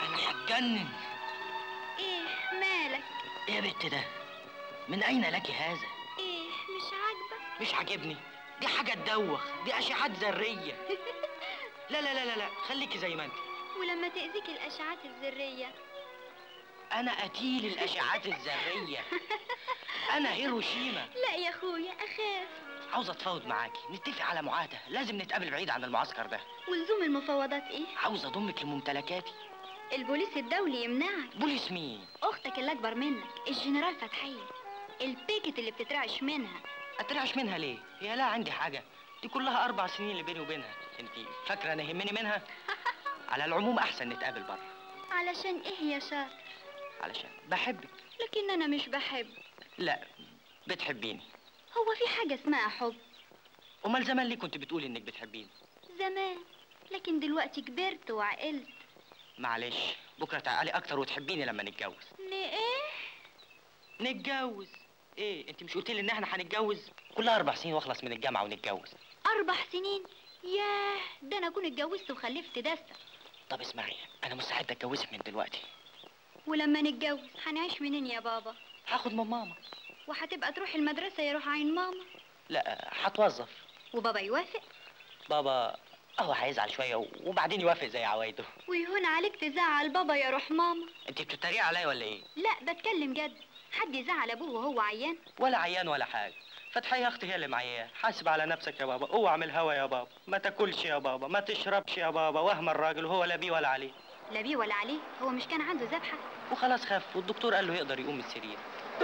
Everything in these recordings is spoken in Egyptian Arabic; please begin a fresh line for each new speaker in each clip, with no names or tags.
انا هتجنن
ايه مالك
ايه يا بت ده من اين لك هذا
ايه مش عاجبك
مش عاجبني دي حاجه تدوخ دي اشعات ذريه لا لا لا لا لا خليكي زي ما انت
ولما تأذيك الأشعات الذرية
انا قتيل الاشعات الذريه انا هيروشيما
لا يا اخويا اخاف
عاوز اتفاوض معاكي نتفق على معاهده لازم نتقابل بعيد عن المعسكر ده
ولزوم المفاوضات ايه
عاوز اضمك لممتلكاتي
البوليس الدولي يمنعك
بوليس مين
اختك اللي اكبر منك الجنرال فتحية البيكت اللي بتترعش منها
اترعش منها ليه هي لا عندي حاجه دي كلها اربع سنين اللي بيني وبينها انت فاكره انا يهمني منها على العموم احسن نتقابل بره
علشان ايه يا شاطر
علشان بحبك
لكن انا مش بحب
لا بتحبيني
هو في حاجة اسمها حب
امال زمان ليه كنت بتقولي انك بتحبيني
زمان لكن دلوقتي كبرت وعقلت
معلش بكره تعالي اكتر وتحبيني لما نتجوز
ن- ايه
نتجوز ايه انت مش قلت لي ان احنا هنتجوز كلها اربع سنين واخلص من الجامعه ونتجوز
اربع سنين ياه ده انا اكون اتجوزت وخلفت دسة
طب اسمعي انا مستعد اتجوزك من دلوقتي
ولما نتجوز هنعيش منين يا بابا
هاخد من ماما
وهتبقى تروح المدرسة يروح عين ماما
لا هتوظف
وبابا يوافق
بابا هو هيزعل شويه وبعدين يوافق زي عوايده
ويهون عليك تزعل بابا يا روح ماما
انت بتتريق عليا ولا ايه
لا بتكلم جد حد يزعل ابوه وهو عيان
ولا عيان ولا حاجه فتحية اختي هي اللي معايا حاسب على نفسك يا بابا اوعى من الهوا يا بابا ما تاكلش يا بابا ما تشربش يا بابا وهم الراجل وهو لا بيه ولا عليه
لا بيه ولا عليه هو مش كان عنده ذبحة
وخلاص خاف والدكتور قال له يقدر يقوم من السرير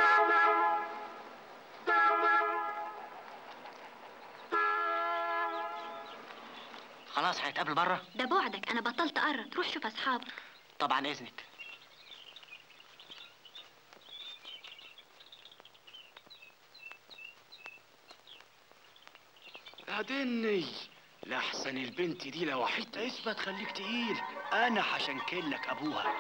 خلاص هنتقابل بره
ده بعدك انا بطلت اقرب روح شوف اصحابك
طبعا اذنك
ادني لحسن البنت دي لو وحيدة
اثبت خليك تقيل انا هشنكلك ابوها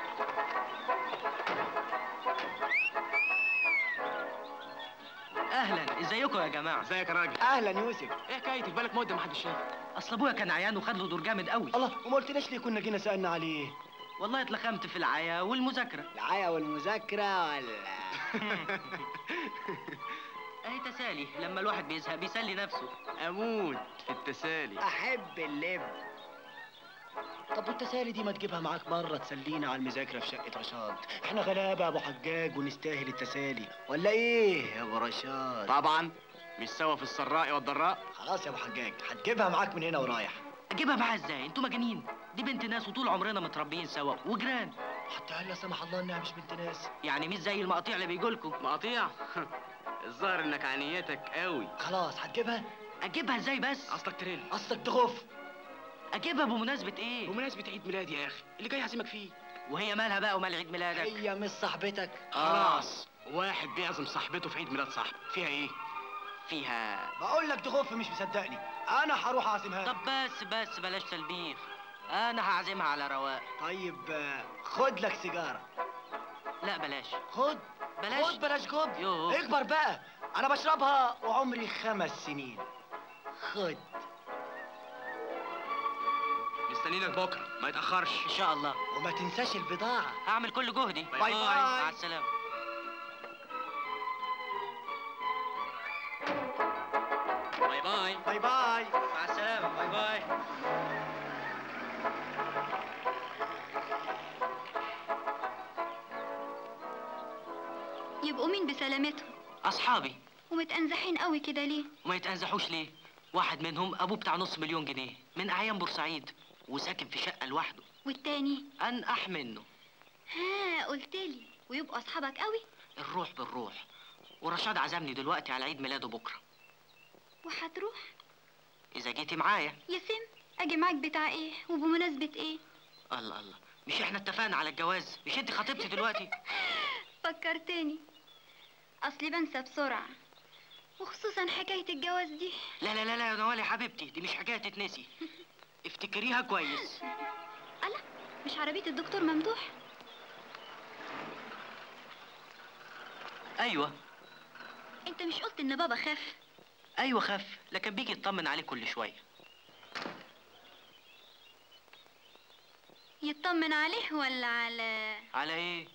اهلا ازيكم يا جماعه
ازيك يا راجل
اهلا يوسف
ايه حكايتك بالك مده محدش شافك
اصل ابويا كان عيان وخد له دور جامد قوي
الله وما قلتليش ليه كنا جينا سالنا عليه
والله اتلخمت في العيا والمذاكره
العيا والمذاكره ولا
اهي تسالي لما الواحد بيزهق بيسلي نفسه
اموت في التسالي
احب اللب طب والتسالي دي ما تجيبها معاك مره تسلينا على المذاكره في شقه رشاد احنا غلابه يا ابو حجاج ونستاهل التسالي ولا ايه يا ابو رشاد
طبعا مش سوا في السراء والضراء
خلاص يا ابو حجاج هتجيبها معاك من هنا ورايح
اجيبها معاها ازاي انتوا مجانين دي بنت ناس وطول عمرنا متربيين سوا وجيران
حتى هل لا سمح الله انها مش بنت ناس
يعني مش زي المقاطيع اللي بيجولكوا
مقاطيع الظاهر انك عنيتك قوي
خلاص هتجيبها
اجيبها ازاي بس
اصلك تريل
قصدك تغف
اجيبها بمناسبه ايه
بمناسبة عيد ميلادي يا اخي اللي جاي اعزمك فيه
وهي مالها بقى ومال عيد ميلادك
هي مش صاحبتك
خلاص واحد بيعزم صاحبته في عيد ميلاد صاحبه فيها ايه
فيها
بقول لك تغف مش مصدقني انا هروح اعزمها
طب بس بس بلاش تلبيخ انا هعزمها على رواق
طيب آه، خد لك سيجاره
لا بلاش
خد
بلاش
خد بلاش جب
يوه.
اكبر بقى انا بشربها وعمري خمس سنين خد
مستنيينك بكره ما يتاخرش
ان شاء الله
وما تنساش البضاعه
هعمل كل جهدي
باي
باي.
مع السلامه
باي باي
باي باي
مع السلامه باي باي
يبقوا مين بسلامتهم
اصحابي
ومتأنزحين قوي كده ليه
وما يتأنزحوش ليه واحد منهم ابوه بتاع نص مليون جنيه من اعيان بورسعيد وساكن في شقه لوحده
والتاني
انقح منه
ها قلتلي ويبقوا اصحابك قوي
الروح بالروح ورشاد عزمني دلوقتي على عيد ميلاده بكره
وهتروح
اذا جيتي معايا
يا سم اجي معاك بتاع ايه وبمناسبة ايه
الله الله مش احنا اتفقنا على الجواز مش انت خطيبتي دلوقتي
فكرتني اصلي بنسى بسرعة وخصوصا حكاية الجواز دي
لا لا لا لا يا نوال يا حبيبتي دي مش حكايه تتنسي افتكريها كويس
الله مش عربية الدكتور ممدوح
ايوه
انت مش قلت ان بابا خاف
ايوه خف لكن بيجي يطمن عليه كل شويه
يطمن عليه ولا على
على ايه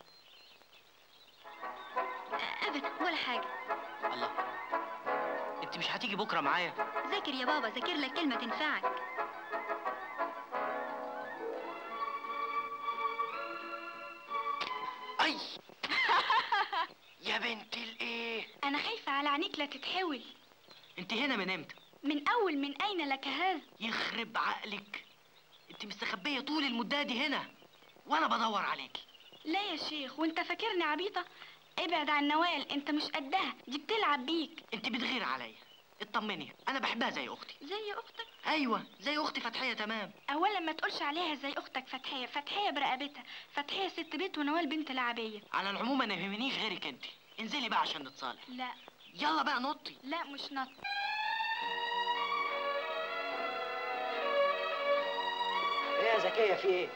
ابدا ولا حاجه
الله انت مش هتيجي بكره معايا
ذاكر يا بابا ذاكر لك كلمه تنفعك
اي يا بنت الايه
انا خايفه على عينيك لا تتحول
انت هنا من امتى
من اول من اين لك هذا
يخرب عقلك انت مستخبيه طول المده دي هنا وانا بدور عليكي
لا يا شيخ وانت فاكرني عبيطه ابعد عن نوال انت مش قدها دي بتلعب بيك
انت بتغير عليا اطمني انا بحبها زي اختي
زي اختك
ايوه زي اختي فتحيه تمام
اولا ما تقولش عليها زي اختك فتحيه فتحيه برقبتها فتحيه ست بيت ونوال بنت لعبيه
على العموم انا ما يهمنيش غيرك انت انزلي بقى عشان نتصالح
لا
يلا بقى نطي
لا مش نط
ايه يا زكيه في ايه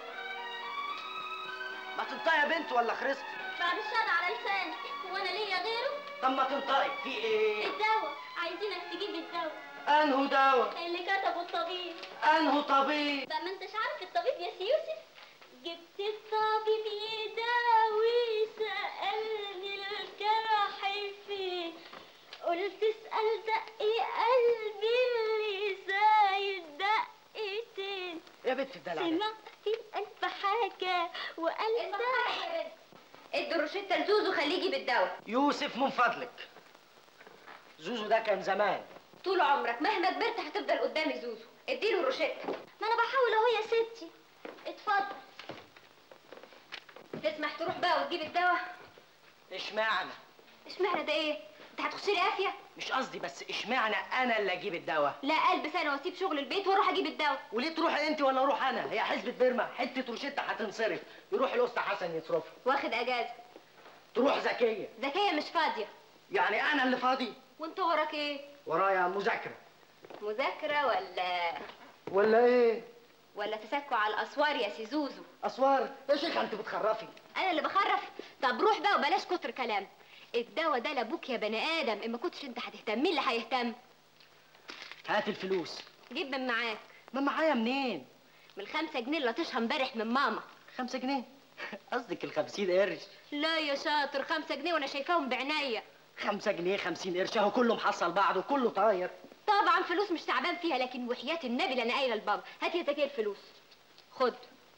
ما تنطقي يا بنت ولا خرست
بعد الشر على لسانك هو انا ليا غيره
طب ما تنطقي في ايه
الدواء عايزينك تجيب الدواء
انهو دواء
اللي كتبه الطبيب
انهو طبيب
بقى ما انتش عارف الطبيب يا سي يوسف جبت الطبيب يداوي سألني الجرح فين قلت اسأل دقي قلبي اللي زايد دقيتين
يا بنت الدلع ده.
سمعت في القلب حاجة وقلب
ادوا الروشته لزوزو خليه يجيب الدواء
يوسف من فضلك زوزو ده كان زمان
طول عمرك مهما كبرت هتفضل قدامي زوزو اديله الروشته
ما انا بحاول اهو يا ستي اتفضل
تسمح تروح بقى وتجيب الدواء
اشمعنى
اشمعنى ده ايه انت هتخش لي قافيه
مش قصدي بس اشمعنى انا اللي اجيب الدواء
لا البس انا واسيب شغل البيت واروح اجيب الدواء
وليه تروحي انت ولا اروح انا هي حزبة بيرما حته روشته هتنصرف يروح الاسطى حسن يصرفها
واخد اجازه
تروح زكيه
ذكيه مش فاضيه
يعني انا اللي فاضي
وانت وراك ايه
ورايا مذاكره
مذاكره ولا
ولا ايه
ولا تسكوا على الاسوار يا سي زوزو
اسوار يا شيخه انت بتخرفي
انا اللي بخرف طب روح بقى وبلاش كتر كلام الدواء ده لابوك يا بني ادم اما كنتش انت هتهتم مين اللي هيهتم
هات الفلوس
جيب من معاك
ما معايا منين
من الخمسة جنيه اللي لطشها امبارح من ماما
خمسة جنيه قصدك الخمسين قرش
لا يا شاطر خمسة جنيه وانا شايفاهم بعناية
خمسة جنيه خمسين قرش اهو كله محصل بعضه كله طاير
طبعا فلوس مش تعبان فيها لكن وحياة النبي اللي انا قايله لبابا هات يا زكي الفلوس خد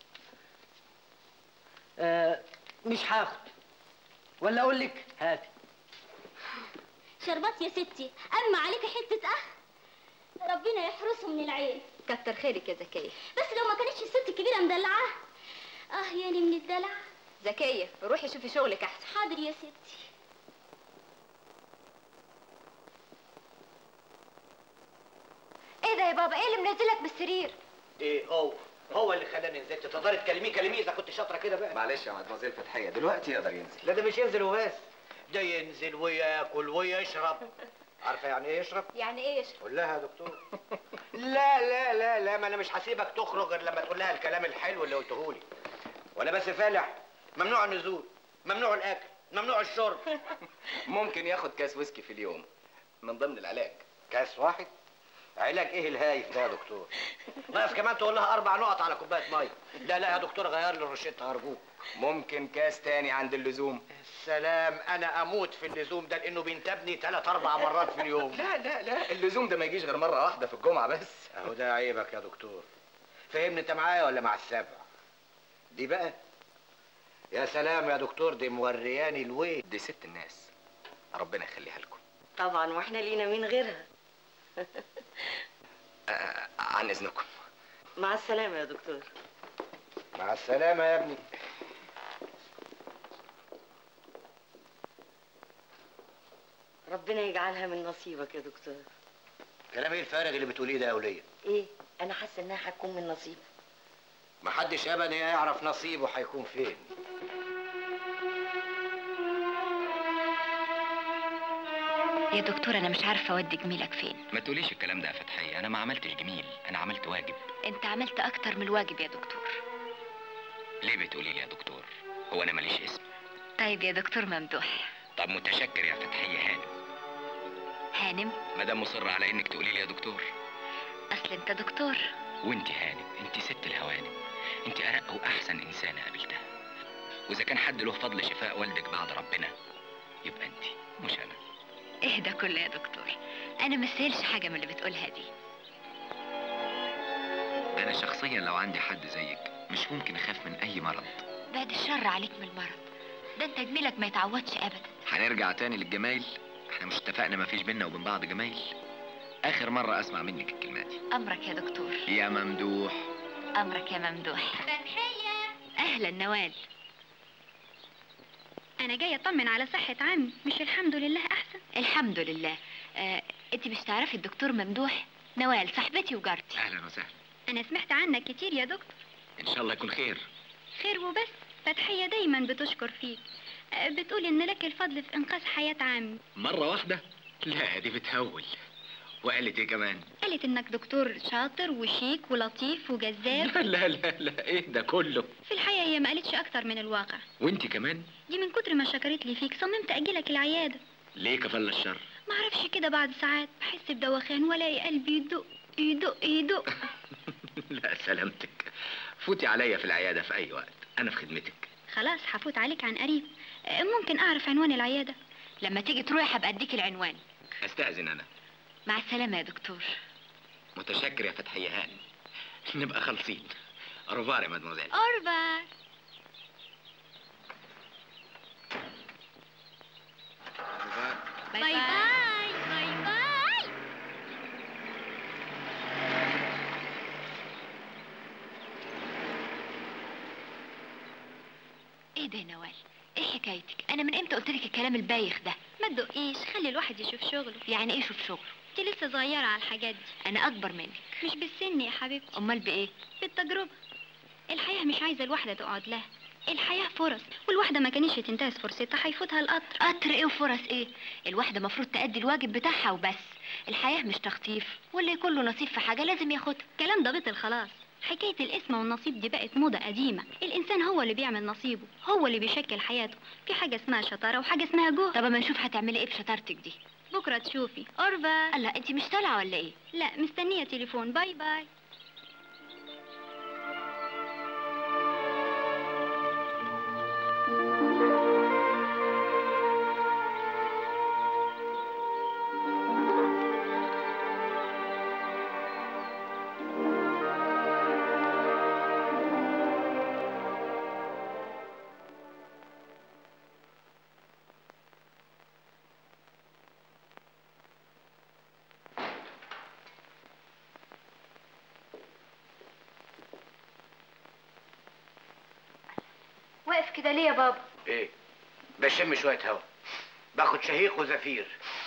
آه مش هاخد ولا اقول لك هاتي
شربات يا ستي اما عليك حتة اخ ربنا يحرسه من العين
كتر خيرك يا زكية
بس لو ما كانتش الست الكبيرة مدلعاه اه يعني من الدلع
زكية روحي شوفي شغلك احسن
حاضر يا ستي
ايه ده يا بابا ايه اللي منزلك من السرير
ايه هو هو اللي خلاني نزلت تقدري تكلميه كلميه اذا كنت شاطره كده بقى
معلش يا مدموزيل فتحية دلوقتي يقدر ينزل
لا ده مش ينزل وبس ده ينزل وياكل ويشرب عارفه يعني ايه يشرب
يعني ايه يشرب
قول لها يا دكتور لا لا لا لا ما انا مش هسيبك تخرج غير لما تقول لها الكلام الحلو اللي قلته لي وانا بس فالح ممنوع النزول ممنوع الاكل ممنوع الشرب
ممكن ياخد كاس ويسكي في اليوم من ضمن العلاج
كاس واحد علاج ايه الهايف ده يا دكتور ناقص كمان تقول لها اربع نقط على كوبايه ميه لا لا يا دكتور غير لي الروشته ارجوك
ممكن كاس تاني عند اللزوم
سلام انا اموت في اللزوم ده لانه بينتابني ثلاث اربع مرات في اليوم
لا لا لا اللزوم ده ما يجيش غير مرة واحدة في الجمعة بس
اهو ده عيبك يا دكتور فهمني انت معايا ولا مع السبع دي بقى يا سلام يا دكتور دي مورياني الويل
دي ست الناس ربنا يخليها لكم
طبعا واحنا لينا مين غيرها
آه عن اذنكم
مع السلامة يا دكتور
مع السلامه يا ابني
ربنا يجعلها من نصيبك يا دكتور
كلام ايه الفارغ اللي بتقوليه ده يا وليه
ايه انا حاسه انها هتكون من نصيبك
محدش ابدا يعرف نصيبه هيكون فين
يا دكتور انا مش عارفه اودي جميلك فين
ما تقوليش الكلام ده يا فتحية انا ما عملتش جميل انا عملت واجب
انت عملت اكتر من الواجب يا دكتور
ليه بتقولي لي يا دكتور هو انا ماليش اسم
طيب يا دكتور ممدوح
طب متشكر يا فتحية هانم
هانم
مدام مصر على انك تقولي لي يا دكتور
اصل انت دكتور
وانت هانم انت ست الهوانم انت ارق واحسن انسانه قابلتها واذا كان حد له فضل شفاء والدك بعد ربنا يبقى انت مش انا
اهدى كله يا دكتور انا ما استاهلش حاجه من اللي بتقولها دي
انا شخصيا لو عندي حد زيك مش ممكن اخاف من اي مرض
بعد الشر عليك من المرض ده انت جميلك ما يتعوضش ابدا
هنرجع تاني للجمايل احنا مش اتفقنا ما فيش بينا وبين بعض جمايل اخر مره اسمع منك الكلمه دي
امرك يا دكتور
يا ممدوح
امرك يا ممدوح
فتحية
اهلا نوال
انا جايه اطمن على صحه عمي مش الحمد لله احسن
الحمد لله آه، انت مش تعرفي الدكتور ممدوح نوال صاحبتي وجارتي
اهلا وسهلا
انا سمعت عنك كتير يا دكتور
ان شاء الله يكون خير
خير وبس فتحيه دايما بتشكر فيك أه، بتقول ان لك الفضل في انقاذ حياه عمي
مره واحده لا دي بتهول وقالت ايه كمان
قالت انك دكتور شاطر وشيك ولطيف وجذاب
لا لا لا لا ايه ده كله
في الحقيقه هي ما قالتش اكتر من الواقع
وانت كمان
دي من كتر ما شكرت لي فيك صممت اجيلك العياده
ليه كفل الشر
ما اعرفش كده بعد ساعات بحس بدوخان والاقي قلبي يدق يدق يدق
لا سلامتك فوتي عليا في العياده في اي وقت انا في خدمتك
خلاص هفوت عليك عن قريب أه، ممكن اعرف عنوان العياده
لما تيجي تروحي هبقى اديك العنوان
استاذن انا
مع السلامه يا دكتور
متشكر يا فتحيه هاني نبقى خالصين روفار يا مدموزيل
اوربا
باي
باي باي باي باي
ايه ده يا نوال ايه حكايتك انا من امتى قلت لك الكلام البايخ ده
ما تدقيش خلي الواحد يشوف شغله
يعني ايه شوف شغل
انت لسه صغيره على الحاجات دي
انا اكبر منك
مش بالسن يا حبيبتي
امال بايه
بالتجربه الحياه مش عايزه الواحده تقعد لها الحياه فرص والواحده ما كانتش تنتهز فرصتها هيفوتها القطر
قطر ايه وفرص ايه الواحده مفروض تأدي الواجب بتاعها وبس الحياه مش تخطيف واللي يكون له نصيب في حاجه لازم ياخدها
كلام ده بطل خلاص حكاية الاسم والنصيب دي بقت موضة قديمة الإنسان هو اللي بيعمل نصيبه هو اللي بيشكل حياته في حاجة اسمها شطارة وحاجة اسمها جهد
طب اما نشوف هتعملي ايه بشطارتك دي
بكرة تشوفي أوربا
الله انت مش طالعه ولا ايه
لا مستنية تليفون باي باي
واقف كده ليه يا بابا
ايه بشم شويه هوا باخد شهيق وزفير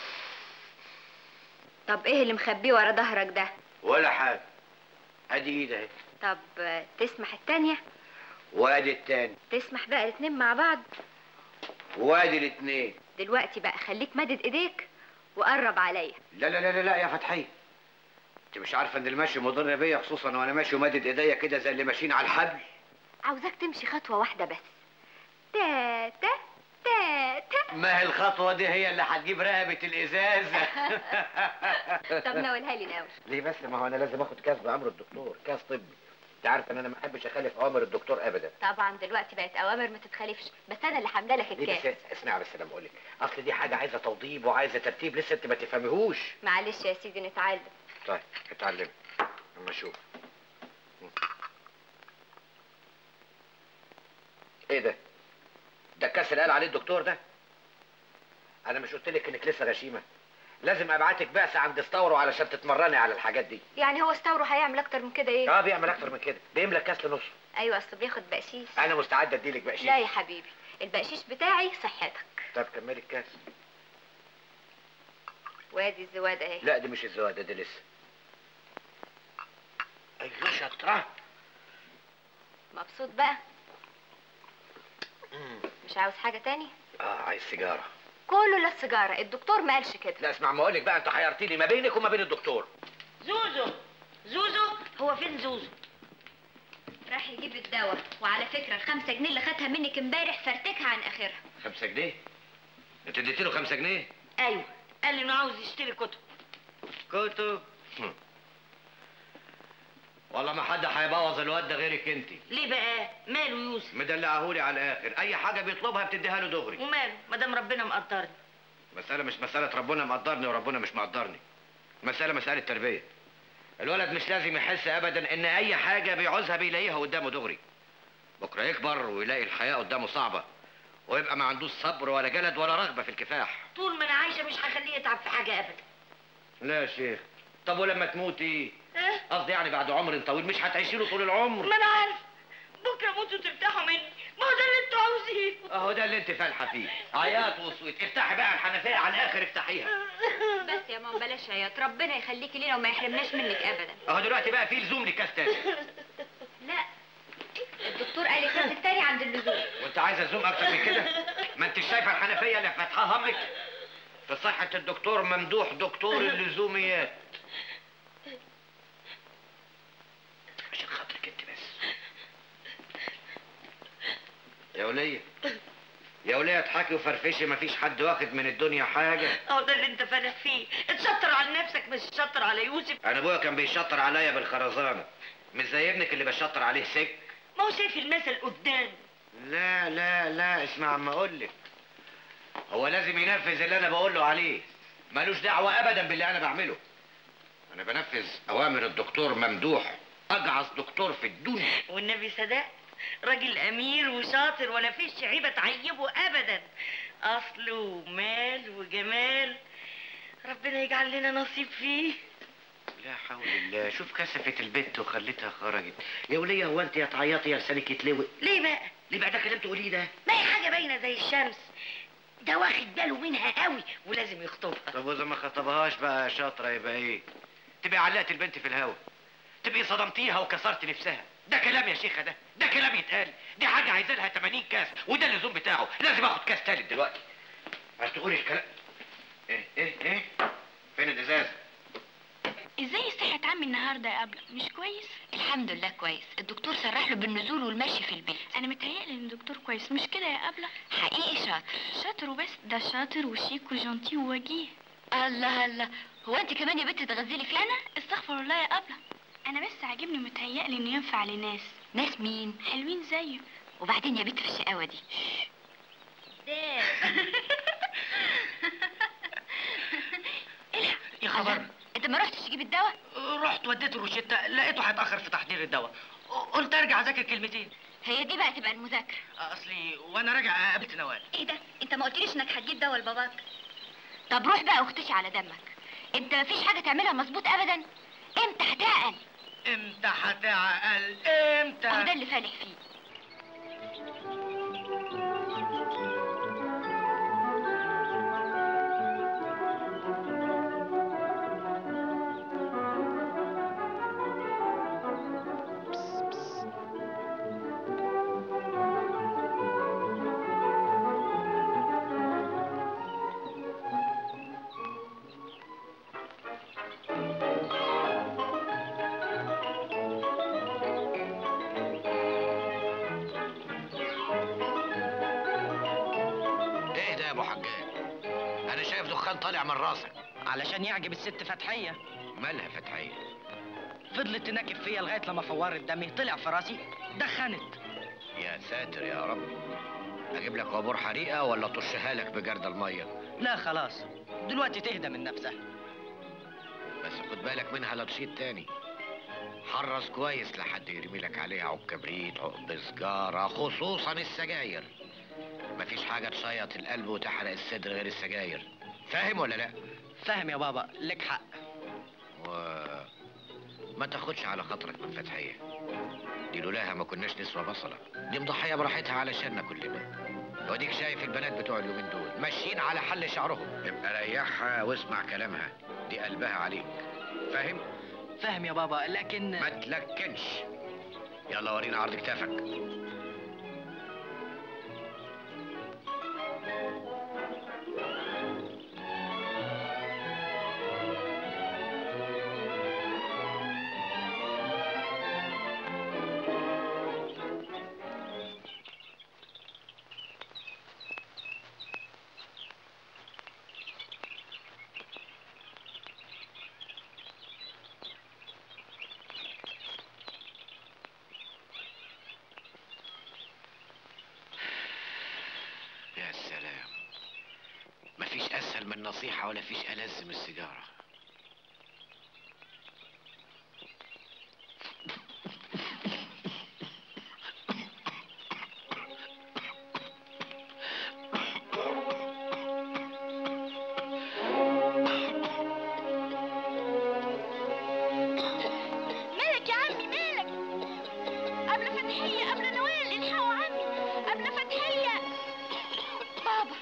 طب ايه اللي مخبيه ورا ظهرك ده
ولا حاجه ادي ايدي اهي
طب آه، تسمح التانية
وادي التاني
تسمح بقى الاتنين مع بعض
وادي الاتنين
دلوقتي بقى خليك مدد ايديك وقرب عليا
لا لا لا لا, لا يا فتحية انت مش عارفه ان المشي مضر بيا خصوصا وانا ماشي ومادد ايديا كده زي اللي ماشيين على الحبل
عاوزاك تمشي خطوة واحدة بس تا تا تا تا
ما هي الخطوه دي هي اللي هتجيب رقبه الازازه
طب ناولها لي ناول
ليه بس ما هو انا لازم اخد كاس بامر الدكتور كاس طبي انت عارف ان انا ما احبش اخالف اوامر الدكتور ابدا
طبعا دلوقتي بقت اوامر ما تتخالفش بس انا اللي حامله لك
ليه
الكاس
بس اسمع بس لما اقول لك اصل دي حاجه عايزه توضيب وعايزه ترتيب لسه انت ما تفهميهوش
معلش يا سيدي نتعلم
طيب اتعلم اما اشوف ايه ده ده الكاس اللي قال عليه الدكتور ده انا مش قلت لك انك لسه غشيمه لازم ابعتك بعثه عند استورو علشان تتمرني على الحاجات دي
يعني هو استورو هيعمل اكتر من كده ايه
اه بيعمل اكتر من كده بيملى الكاس لنصه
ايوه اصل بياخد بقشيش
انا مستعد اديلك بقشيش
لا يا حبيبي البقشيش بتاعي صحتك
طب كملي الكاس
وادي الزواده اهي
لا دي مش الزواده دي لسه ايوه شاطره
مبسوط بقى مش عاوز حاجه تاني
اه عايز سيجاره
كله لا السيجاره الدكتور ما قالش كده
لا اسمع ما اقول لك بقى انت حيرتيني ما بينك وما بين الدكتور
زوزو زوزو هو فين زوزو
راح يجيب الدواء وعلى فكره الخمسة جنيه اللي خدها منك امبارح فرتكها عن اخرها
خمسة جنيه انت اديتي له خمسة جنيه
ايوه قال لي انه عاوز يشتري كتب
كتب والله ما حد هيبوظ الواد ده غيرك انت
ليه بقى ماله يوسف
مدلعهولي على الاخر اي حاجه بيطلبها بتديها له دغري
وماله ما دام ربنا مقدرني
مسألة مش مسألة ربنا مقدرني وربنا مش مقدرني مسألة مسألة تربية الولد مش لازم يحس أبدا إن أي حاجة بيعوزها بيلاقيها قدامه دغري بكرة يكبر ويلاقي الحياة قدامه صعبة ويبقى ما عندوش صبر ولا جلد ولا رغبة في الكفاح
طول ما انا عايشه مش هخليه يتعب في حاجه ابدا
لا يا شيخ طب ولما تموتي
اه
قصدي يعني بعد عمر طويل مش هتعيشي له طول العمر
ما انا عارف بكره موتوا ترتاحوا مني ما هو ده اللي انتوا عاوزينه
اهو ده اللي انت فالحه فيه عياط وصويت افتحي بقى الحنفيه على الاخر افتحيها
بس يا ماما بلاش عياط ربنا يخليكي لينا وما يحرمناش منك ابدا
اهو دلوقتي بقى في لزوم لكاس تاني
لا الدكتور قال الكاس التاني عند اللزوم
وانت عايزه زوم اكتر من كده ما انت شايفه الحنفيه اللي فاتحاها امك في صحه الدكتور ممدوح دكتور اللزوميات عشان خاطرك انت بس يا وليه يا وليه اضحكي وفرفشي مفيش حد واخد من الدنيا حاجه
اهو ده اللي انت فالح فيه اتشطر على نفسك مش تشطر على يوسف
انا ابويا كان بيشطر عليا بالخرزانه مش زي ابنك اللي بشطر عليه سك
ما هو شايف المثل قدام
لا لا لا اسمع عم اقول لك هو لازم ينفذ اللي انا بقول له عليه ملوش دعوه ابدا باللي انا بعمله انا بنفذ اوامر الدكتور ممدوح اجعص دكتور في الدنيا
والنبي صدق راجل امير وشاطر ولا فيش عيبه تعيبه ابدا اصل ومال وجمال ربنا يجعل لنا نصيب فيه
لا حول الله شوف كسفت البت وخلتها خرجت يا وليه هو انت يا تعيطي يا لسانك يتلوي
ليه بقى
ليه بقى ده كلام تقوليه ده
ما هي حاجه باينه زي الشمس ده واخد باله منها قوي ولازم يخطبها
طب واذا ما خطبهاش بقى يا شاطره يبقى ايه تبقى علقت البنت في الهوا تبقي صدمتيها وكسرت نفسها ده كلام يا شيخه ده ده كلام يتقال دي حاجه عايزه لها 80 كاس وده اللزوم بتاعه لازم اخد كاس تالت دلوقتي عايز تقولي الكلام ايه ايه ايه فين الازاز
ازاي صحة عمي النهارده يا ابله مش كويس
الحمد لله كويس الدكتور سرح له بالنزول والمشي في البيت
انا متهيألي ان الدكتور كويس مش كده يا ابله
حقيقي شاطر
شاطر وبس ده شاطر وشيك وجونتي ووجيه
الله الله هو انت كمان يا بنت تغزلي فيه
انا استغفر الله يا ابله انا بس عاجبني متهيألي انه ينفع لناس
ناس مين
حلوين زيه
وبعدين يا بنت في الشقاوه دي
ده
يا خبر
الله، انت ما رحتش تجيب الدواء
رحت وديته الروشته لقيته هيتاخر في تحضير الدواء قلت ارجع اذاكر كلمتين
هي دي بقى تبقى المذاكره
اصلي وانا راجع قابلت نوال
ايه ده انت ما قلتليش انك هتجيب دواء لباباك
طب روح بقى واختشي على دمك انت مفيش حاجه تعملها مظبوط ابدا امتى هتعقل
امتى هتعقل
اهو
امتى
ده اللي فالح فيه
ايه ده يا ابو حجاج انا شايف دخان طالع من راسك
علشان يعجب الست فتحيه
مالها فتحيه
فضلت تنكب فيا لغايه لما فورت دمي طلع في راسي دخنت
يا ساتر يا رب اجيب لك عبور حريقه ولا طشها لك بجرد الميه
لا خلاص دلوقتي تهدى من نفسها
بس خد بالك منها لا تشيط تاني حرص كويس لحد يرمي لك عليها عود كبريت عقب سجارة خصوصا السجاير مفيش حاجة تشيط القلب وتحرق الصدر غير السجاير فاهم ولا لا؟
فاهم يا بابا لك حق
و... ما تاخدش على خاطرك من فتحية دي لولاها ما كناش نسوى بصلة دي مضحية براحتها علشاننا كلنا واديك شايف البنات بتوع اليومين دول ماشيين على حل شعرهم ابقى ريحها واسمع كلامها دي قلبها عليك فاهم؟
فاهم يا بابا لكن
ما تلكنش يلا ورينا عرض كتافك
اسهل من النصيحه ولا فيش ألذ من السيجاره
مالك يا عمي مالك قبل فتحية قبل نوال الحقوا عمي قبل فتحية بابا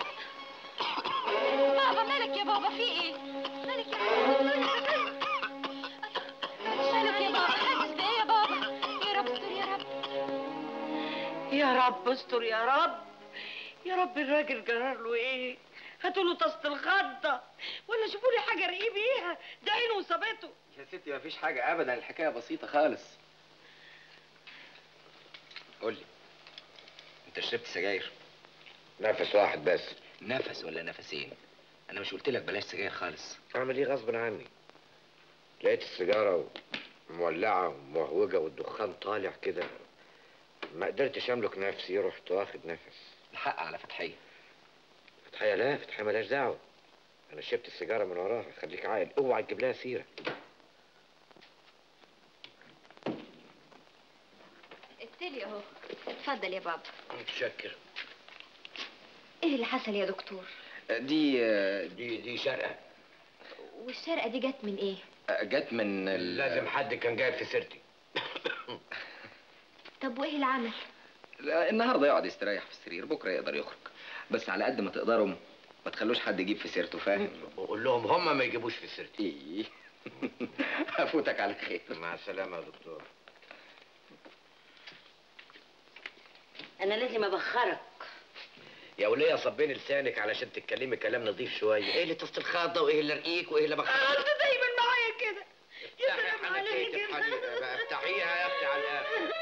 بابا مالك يا بابا في ايه مالك يا بابا مالك يا بابا حاسس بايه يا بابا يا رب استر يا رب
يا رب استر يا رب يا رب الراجل جرر له ايه هاتوا له طاسه الخضه ولا شوفوا لي حاجه ارقيه بيها ده عينه وصابته
يا ستي مفيش حاجة أبدا الحكاية بسيطة خالص قول لي أنت شربت سجاير؟
نفس واحد بس
نفس ولا نفسين؟ أنا مش قلت لك بلاش سجاير خالص
اعمل ايه غصب عني لقيت السيجاره مولعه ومهوجه والدخان طالع كده ما قدرتش املك نفسي رحت واخد نفس
الحق على فتحية
فتحية لا فتحية ملهاش دعوة أنا شربت السيجارة من وراها خليك عاقل اوعى تجيب لها سيرة
التلي اهو اتفضل يا بابا
متشكر
ايه اللي حصل يا دكتور
دي
دي دي شرقة
والشرقه دي جت من ايه
جت من ال...
لازم حد كان جايب في سيرتي
طب وايه العمل
لا، النهارده يقعد يستريح في السرير بكره يقدر يخرج بس على قد ما تقدروا ما تخلوش حد يجيب في سيرته فاهم
وقول لهم هم ما يجيبوش في سيرتي
ايه افوتك على خير
مع السلامة يا دكتور
انا لازم ابخرك
يا ولية صبيني لسانك علشان تتكلمي كلام نظيف شوية ايه اللي تصل الخاضة وايه اللي رقيق وايه اللي بخ
انت دايما معايا كده يا
افتحي
سلام عليك
حنكيتي
كده.
بحني- بقى افتحيها يا اختي على الاخر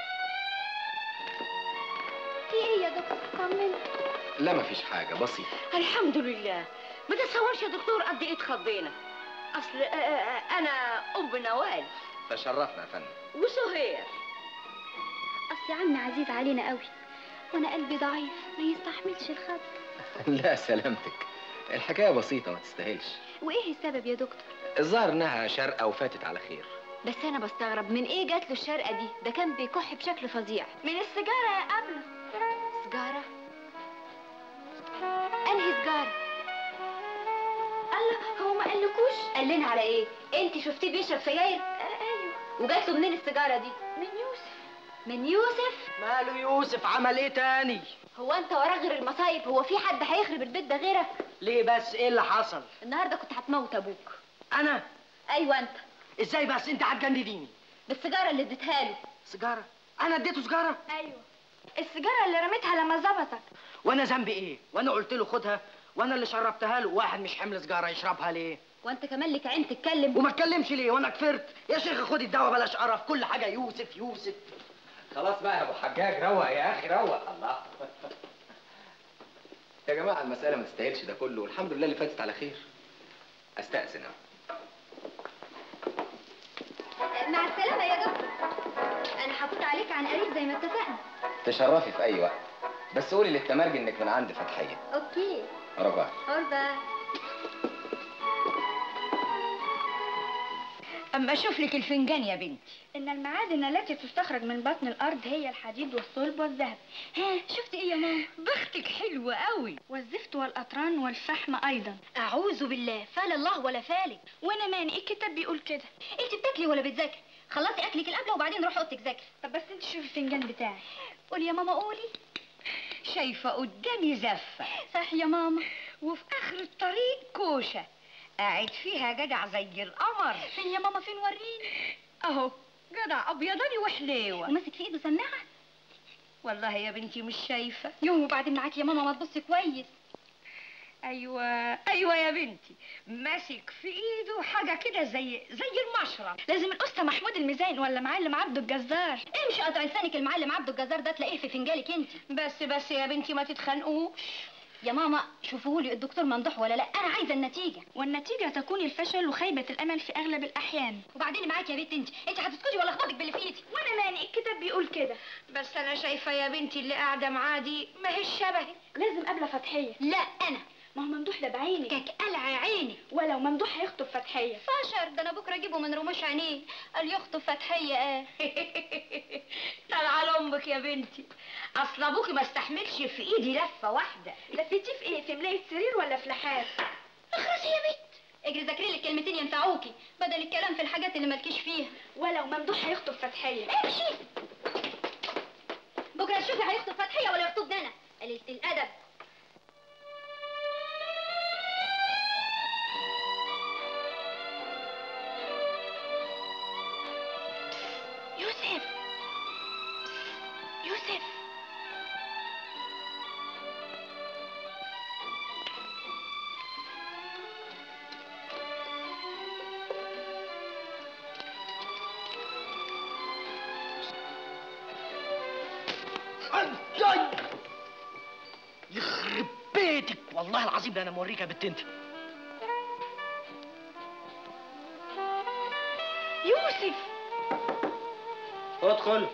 في ايه يا دكتور طمني
لا مفيش حاجه بسيطه
الحمد لله ما تتصورش يا دكتور قد ايه اتخضينا اصل آه، آه، انا ام نوال
تشرفنا يا فندم
وسهير
اصل عمي عزيز علينا قوي وانا قلبي ضعيف ما يستحملش الخط
لا سلامتك الحكايه بسيطه ما تستاهلش
وايه السبب يا دكتور
الظاهر انها شارقه وفاتت على خير
بس انا بستغرب من ايه جات له الشرقه دي ده كان بيكح بشكل فظيع
من السيجاره يا قبل
سجاره انهي سجاره
الله هو ما قالكوش
قال لنا على ايه انت شفتيه بيشرب سجاير
ايوه
وجات له منين السيجاره دي
من يوسف
من يوسف
ماله يوسف عمل ايه تاني
هو انت وراه غير المصايب هو في حد هيخرب البيت ده غيرك
ليه بس ايه اللي حصل
النهارده كنت هتموت ابوك
انا
ايوه انت
ازاي بس انت هتجندديني
بالسيجاره اللي اديتها له
سيجاره انا اديته سيجاره
ايوه السيجاره اللي رميتها لما ظبطك
وانا ذنبي ايه وانا قلت له خدها وانا اللي شربتها له واحد مش حمل سيجاره يشربها ليه
وانت كمان لك عين تتكلم
وما اتكلمش ليه وانا كفرت يا شيخ خد الدواء بلاش قرف كل حاجه يوسف يوسف
خلاص بقى يا ابو حجاج روق يا اخي روق الله يا جماعه المساله ما تستاهلش ده كله والحمد لله اللي فاتت على خير استاذن أنا.
مع السلامه يا دكتور انا هفوت عليك عن قريب زي ما اتفقنا
تشرفي في اي وقت بس قولي للتمرجي انك من عند فتحيه
اوكي
ربع
اوربا
اما اشوف لك الفنجان يا بنتي
ان المعادن التي تستخرج من بطن الارض هي الحديد والصلب والذهب ها شفت ايه يا ماما
بختك حلوة قوي
والزفت والاطران والفحم ايضا
اعوذ بالله فال الله ولا فالك
وانا ماني الكتاب بيقول كده
انت بتاكلي ولا بتذاكري خلصي اكلك القبله وبعدين روحي اوضتك ذاكري
طب بس انت شوفي الفنجان بتاعي قولي يا ماما قولي
شايفة قدامي زفة
صح يا ماما
وفي اخر الطريق كوشة قاعد فيها جدع زي القمر
فين يا ماما فين وريني
اهو جدع ابيضاني وحليوة
وماسك في ايده سماعه
والله يا بنتي مش شايفة
يوم وبعدين معاكي يا ماما ما تبصي كويس
ايوه ايوه يا بنتي ماسك في ايده حاجة كده زي زي المشرب
لازم الاسطى محمود الميزان ولا معلم عبده الجزار
امشي قطع لسانك المعلم عبده الجزار ده تلاقيه في فنجانك انت
بس بس يا بنتي ما تتخانقوش
يا ماما شوفوا لي الدكتور ممدوح ولا لا انا عايزه النتيجه
والنتيجه تكون الفشل وخيبه الامل في اغلب الاحيان
وبعدين معاك يا بنت انت انت هتسكتي ولا اخبطك باللي في ايدي
وانا ماني الكتاب بيقول كده
بس انا شايفة يا بنتي اللي قاعدة معاه دي ما هي شبهي
لازم قبل فتحيه
لا انا
ما هو ممدوح ده بعيني
كاك قلع عيني
ولو ممدوح هيخطب فتحيه
فشر ده انا بكره اجيبه من رموش عينيه قال يخطب فتحيه اه
طلع لامك يا بنتي اصل ابوكي ما استحملش في ايدي لفه واحده
لفتيه في ايه في ملايه سرير ولا في لحاف
اخرسي يا بنت اجري ذاكري لك كلمتين ينفعوكي بدل الكلام في الحاجات اللي مالكيش فيها
ولو ممدوح هيخطب فتحيه
امشي بكره تشوفي هيخطب فتحيه ولا يخطبني انا قليله الادب
يوسف يوسف
أي! يخرب بيتك والله العظيم ده انا موريك يا بنت انت
يوسف
ادخل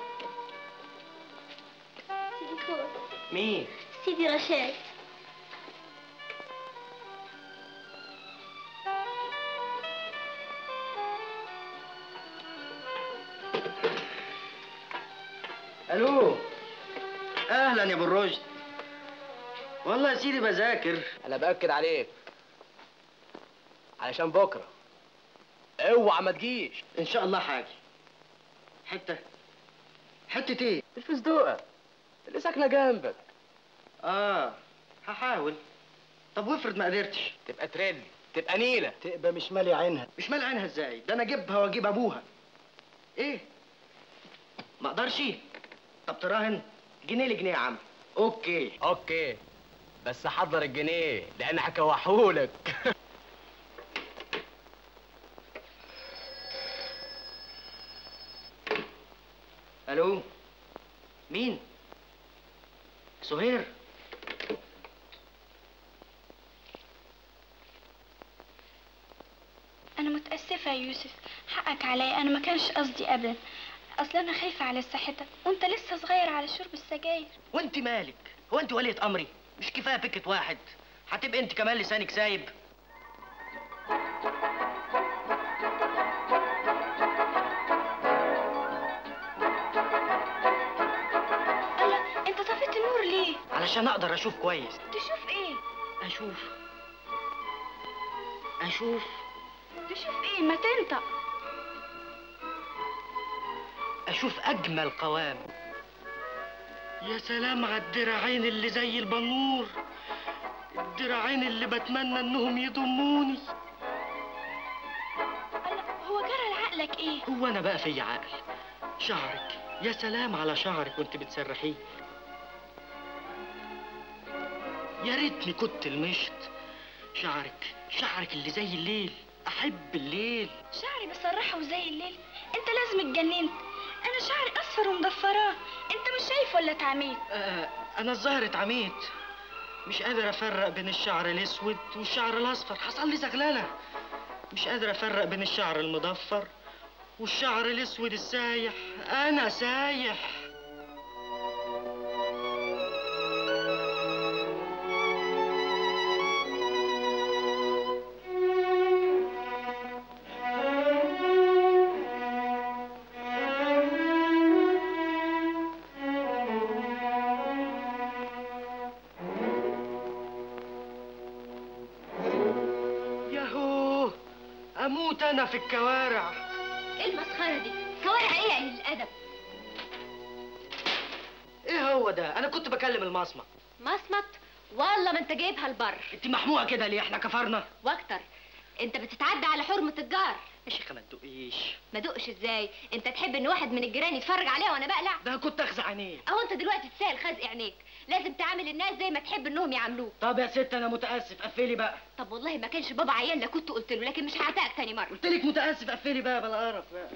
تليفون
مين
سيدي رشاد
الو اهلا يا ابو الرشد والله يا سيدي بذاكر
انا باكد عليك علشان بكره اوعى ما تجيش
ان شاء الله حاجه حته حته ايه
الفستوقه اللي ساكنه جنبك
اه هحاول طب وافرض ما قدرتش
تبقى تريلي تبقى نيله
تبقى مش مالي عينها
مش مال عينها ازاي ده انا اجيبها واجيب ابوها ايه ما اقدرش طب تراهن جنيه لجنيه يا عم اوكي
اوكي بس حضر الجنيه لان هكوحهولك
الو مين سهير
انا متاسفه يا يوسف حقك عليا انا ما كانش قصدي ابدا اصل انا خايفه على صحتك وانت لسه صغير على شرب السجاير
وانت مالك هو انت ولية امري مش كفايه فكره واحد هتبقى انت كمان لسانك سايب
الله انت طفيت النور ليه
علشان اقدر اشوف كويس
تشوف ايه
اشوف اشوف
تشوف ايه ما تنطق
اشوف اجمل قوام يا سلام على الدراعين اللي زي البنور الدراعين اللي بتمنى انهم يضموني
الله هو جرى لعقلك ايه
هو انا بقى في عقل شعرك يا سلام على شعرك وانت بتسرحيه يا ريتني كنت المشط شعرك شعرك اللي زي الليل احب الليل
شعري بسرحه زي الليل انت لازم اتجننت انا شعري اصفر ومضفراه انت مش شايف ولا اتعميت
آه انا الظاهر اتعميت مش قادر افرق بين الشعر الاسود والشعر الاصفر حصل لي زغلله مش قادر افرق بين الشعر المضفر والشعر الاسود السايح انا سايح ياهو اموت انا في الكوارع
ايه المسخره دي كوارع ايه يا قليل الادب
ايه هو ده انا كنت بكلم المصمت
مصمت والله ما انت جايبها البر
انت محموقه كده ليه احنا كفرنا
واكتر انت بتتعدى على حرمه الجار
يا شيخه ما تدقيش
ما دقش ازاي انت تحب ان واحد من الجيران يتفرج عليا وانا بقلع
ده كنت اخزع عينيه
اهو انت دلوقتي تسال خزق عينيك لازم تعامل الناس زي ما تحب انهم يعاملوك
طب يا ست انا متاسف قفلي بقى
طب والله ما كانش بابا عيان لا كنت قلت له لكن مش هعتقك تاني مره
قلت لك متاسف قفلي بقى بلا قرف بقى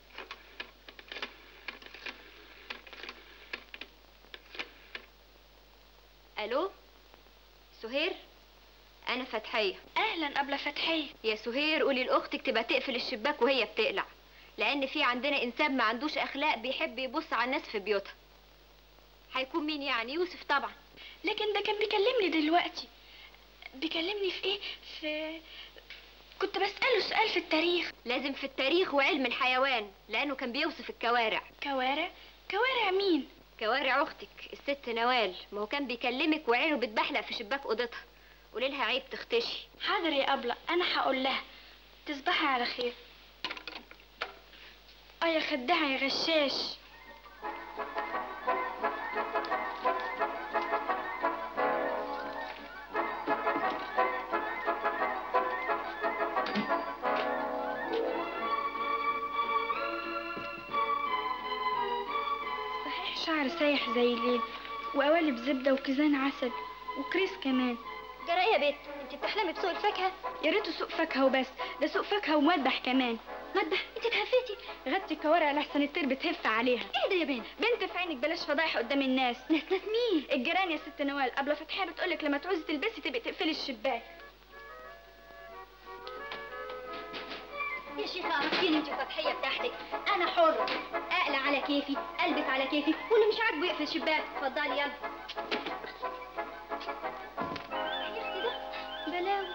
الو سهير انا فتحيه
اهلا قبل فتحيه
يا سهير قولي لاختك تبقى تقفل الشباك وهي بتقلع لان في عندنا انسان ما عندوش اخلاق بيحب يبص على الناس في بيوتها هيكون مين يعني يوسف طبعا
لكن ده كان بيكلمني دلوقتي بيكلمني في ايه في كنت بسأله سؤال في التاريخ
لازم في التاريخ وعلم الحيوان لانه كان بيوصف الكوارع
كوارع كوارع مين
كوارع اختك الست نوال ما هو كان بيكلمك وعينه بتبحلق في شباك اوضتها قولي لها عيب تختشي
حاضر يا أبلة أنا هقول لها تصبحي على خير اه يا خداع يا غشاش صحيح شعر سايح زي الليل وقوالب زبدة وكيزان عسل وكريس كمان
جرى ايه يا بت انت بتحلمي بسوق الفاكهه
يا ريته سوق فاكهة وبس ده سوق فاكهة ومذبح كمان
مذبح انت اتهفيتي
غطي الكوارع لحسن الطير بتهف عليها
ايه ده يا بنت
بنت في عينك بلاش فضايح قدام الناس
ناس ناس مين
الجيران يا ست نوال قبل فتحية بتقولك لما تعوزي تلبسي تبقي تقفلي الشباك
يا شيخة عرفتيني انت فتحية بتاعتك انا حرة اقلع على كيفي البس على كيفي واللي مش عاجبه يقفل الشباك اتفضلي يلا يا اختي ده بلاوي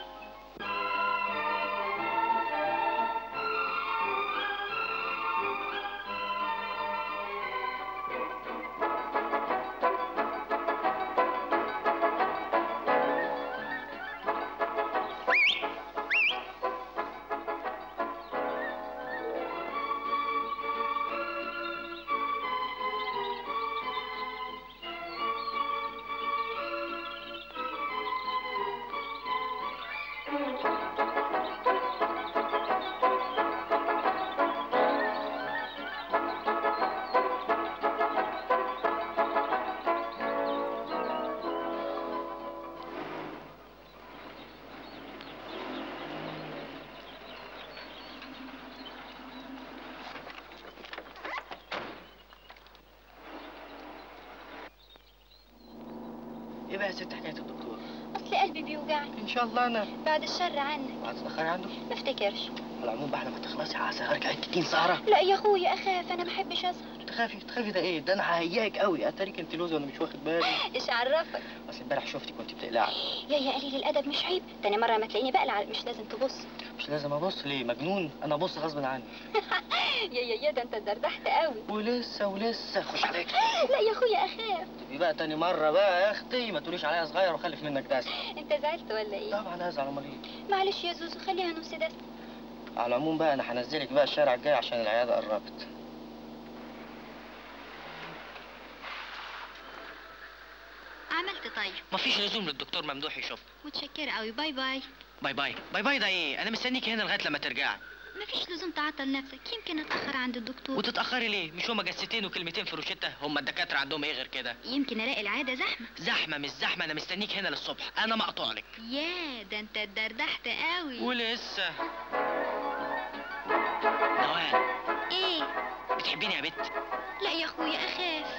ايه بقى يا ست حكايه الدكتور
اصل قلبي بيوجعني
ان شاء الله انا
بعد الشر عنك
وهتتاخري عنده
ما افتكرش
على العموم بقى لما تخلصي عسى هرجع التين سهره
لا يا اخويا اخاف انا ما احبش اسهر
تخافي تخافي ده ايه ده انا ههيئك قوي اتاريك انت لوزه وانا مش واخد بالي
ايش عرفك
اصل امبارح شفتك وانت بتقلعي
يا يا قليل الادب مش عيب تاني مره ما تلاقيني بقلع مش لازم تبص
مش لازم ابص ليه مجنون انا ابص غصب عني
يا يا يا ده انت دردحت قوي
ولسه ولسه خش عليك
لا يا اخويا اخاف
تبقي بقى تاني مره بقى يا اختي ما تقوليش عليا صغير واخلف منك داس
انت زعلت ولا ايه
طبعا ازعل امال ايه
معلش يا زوزو خليها نص دست
على العموم بقى انا هنزلك بقى الشارع الجاي عشان العياده قربت
عملت طيب
مفيش لزوم للدكتور ممدوح يشوفك
متشكرة قوي باي باي
باي باي باي باي ده ايه انا مستنيك هنا لغايه لما ترجعي
مفيش لزوم تعطل نفسك يمكن اتاخر عند الدكتور
وتتاخري ليه مش هما جستين وكلمتين في روشته هما الدكاتره عندهم ايه غير كده
يمكن الاقي العاده زحمه
زحمه مش زحمه انا مستنيك هنا للصبح انا مقطوع لك
يا ده انت اتدردحت قوي
ولسه نوال
ايه
بتحبيني يا بت
لا يا اخويا اخاف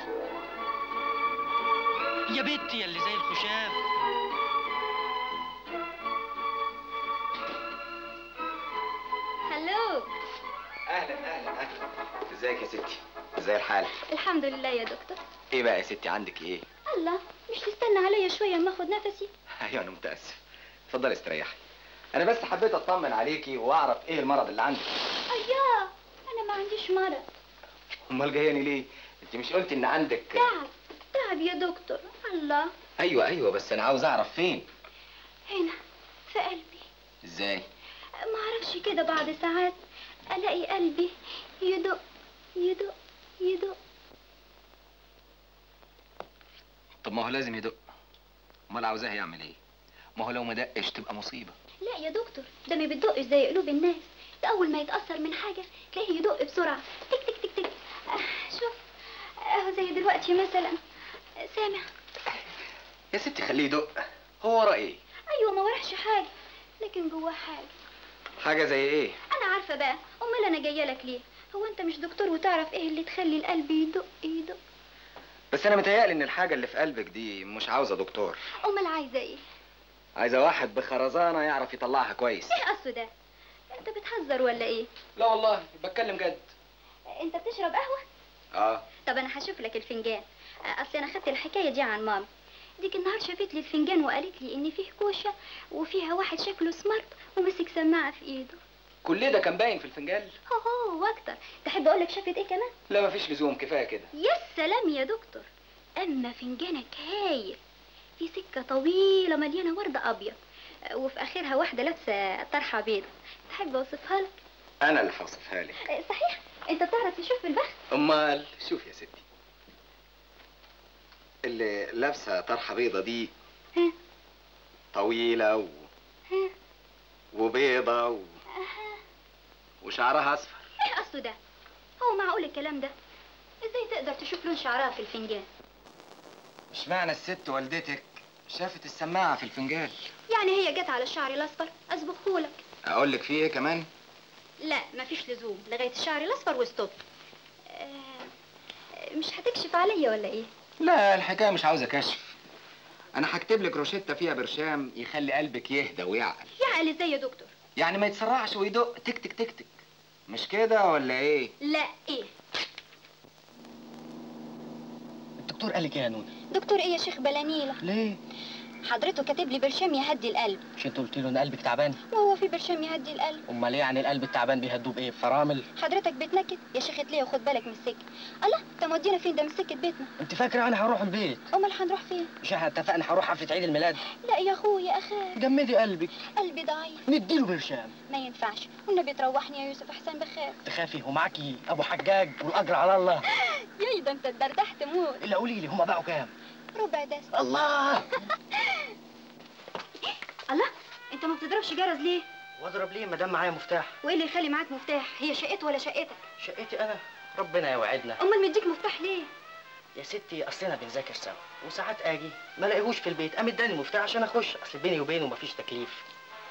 يا بت يا اللي زي الخشاف
هلو
اهلا اهلا اهلا ازيك يا ستي ازاي الحال
الحمد لله يا دكتور
ايه بقى يا ستي عندك ايه
الله مش تستنى عليا شويه اما اخد نفسي
ايوه انا متاسف اتفضلي استريحي انا بس حبيت اطمن عليكي واعرف ايه المرض اللي عندك
اياه انا ما عنديش مرض
امال جاياني ليه انت مش قلتي ان عندك
تعب تعب يا دكتور الله
ايوه ايوه بس انا عاوز اعرف فين
هنا في قلبي
ازاي
ما اعرفش كده بعد ساعات الاقي قلبي يدق يدق يدق
طب ما هو لازم يدق امال عاوزاه يعمل ايه ما هو لو ما دقش تبقى مصيبه
لا يا دكتور ده ما بتدقش زي قلوب الناس ده اول ما يتاثر من حاجه تلاقيه يدق بسرعه تك تك تك تك آه، شوف اهو زي دلوقتي مثلا آه، سامع
يا ستي خليه يدق هو وراه ايه
ايوه ما وراحش حاجه لكن جواه حاجه
حاجه زي ايه
انا عارفه بقى امال انا جايه لك ليه هو انت مش دكتور وتعرف ايه اللي تخلي القلب يدق يدق
بس انا متهيألي ان الحاجه اللي في قلبك دي مش عاوزه دكتور
امال عايزه ايه
عايزه واحد بخرزانه يعرف يطلعها كويس
ايه اصله ده انت بتهزر ولا ايه
لا والله بتكلم جد
انت بتشرب قهوه
اه
طب انا هشوف لك الفنجان آه، اصل انا خدت الحكايه دي عن ماما ديك النهار شافت لي الفنجان وقالت لي ان فيه كوشه وفيها واحد شكله سمارت وماسك سماعه في ايده
كل ده كان باين في الفنجان
هو هو واكتر تحب اقول لك شافت ايه كمان
لا مفيش لزوم كفايه كده
يا سلام يا دكتور اما فنجانك هايل في سكه طويله مليانه ورد ابيض وفي اخرها واحده لابسه طرحه بيضه تحب اوصفها لك
انا اللي هوصفها لك
أه، صحيح انت بتعرف تشوف البخت
امال شوف يا ستي اللي لابسه طرحه بيضه دي
ها
طويله و...
ها
وبيضه و...
أها.
وشعرها اصفر
ايه اصله ده هو معقول الكلام ده ازاي تقدر تشوف لون شعرها في الفنجان
مش معنى الست والدتك شافت السماعه في الفنجان
يعني هي جت على الشعر الاصفر اصبغهولك
اقول لك فيه ايه كمان
لا مفيش لزوم لغايه الشعر الاصفر وستوب آه، مش هتكشف عليا ولا ايه
لا الحكايه مش عاوزه كشف انا هكتب لك روشته فيها برشام يخلي قلبك يهدى ويعقل
يعقل ازاي يا دكتور
يعني ما يتسرعش ويدق تك تك تك تك مش كده ولا ايه
لا ايه
الدكتور قال لك ايه يا نونة
دكتور ايه يا شيخ بلانيلة
ليه
حضرته كاتب لي برشام يهدي القلب
مش انت قلت له ان قلبك تعبان
وهو في برشام يهدي القلب
امال ايه يعني القلب التعبان بيهدوه بايه بفرامل
حضرتك بتنكد يا شيخ ليه وخد بالك من السكه الله انت مودينا فين ده من سكه بيتنا
انت فاكره انا هروح البيت
امال هنروح فين
مش احنا اتفقنا هروح حفله عيد الميلاد
لا يا اخويا اخاف
جمدي قلبك
قلبي ضعيف
نديله برشام
ما ينفعش والنبي تروحني يا يوسف احسن بخاف
تخافي ومعاكي ابو حجاج والاجر على الله
ياي ده انت اتدردحت موت
الا قولي لي هما باعوا كام
ربع دست
الله
الله انت ما بتضربش جرس ليه
واضرب ليه ما دام معايا مفتاح
وايه اللي يخلي معاك مفتاح هي شقته ولا شقتك
شقتي انا ربنا يوعدنا
امال مديك مفتاح ليه
يا ستي اصلنا بنذاكر سوا وساعات اجي ما الاقيهوش في البيت قام اداني مفتاح عشان اخش اصل بيني وبينه مفيش تكليف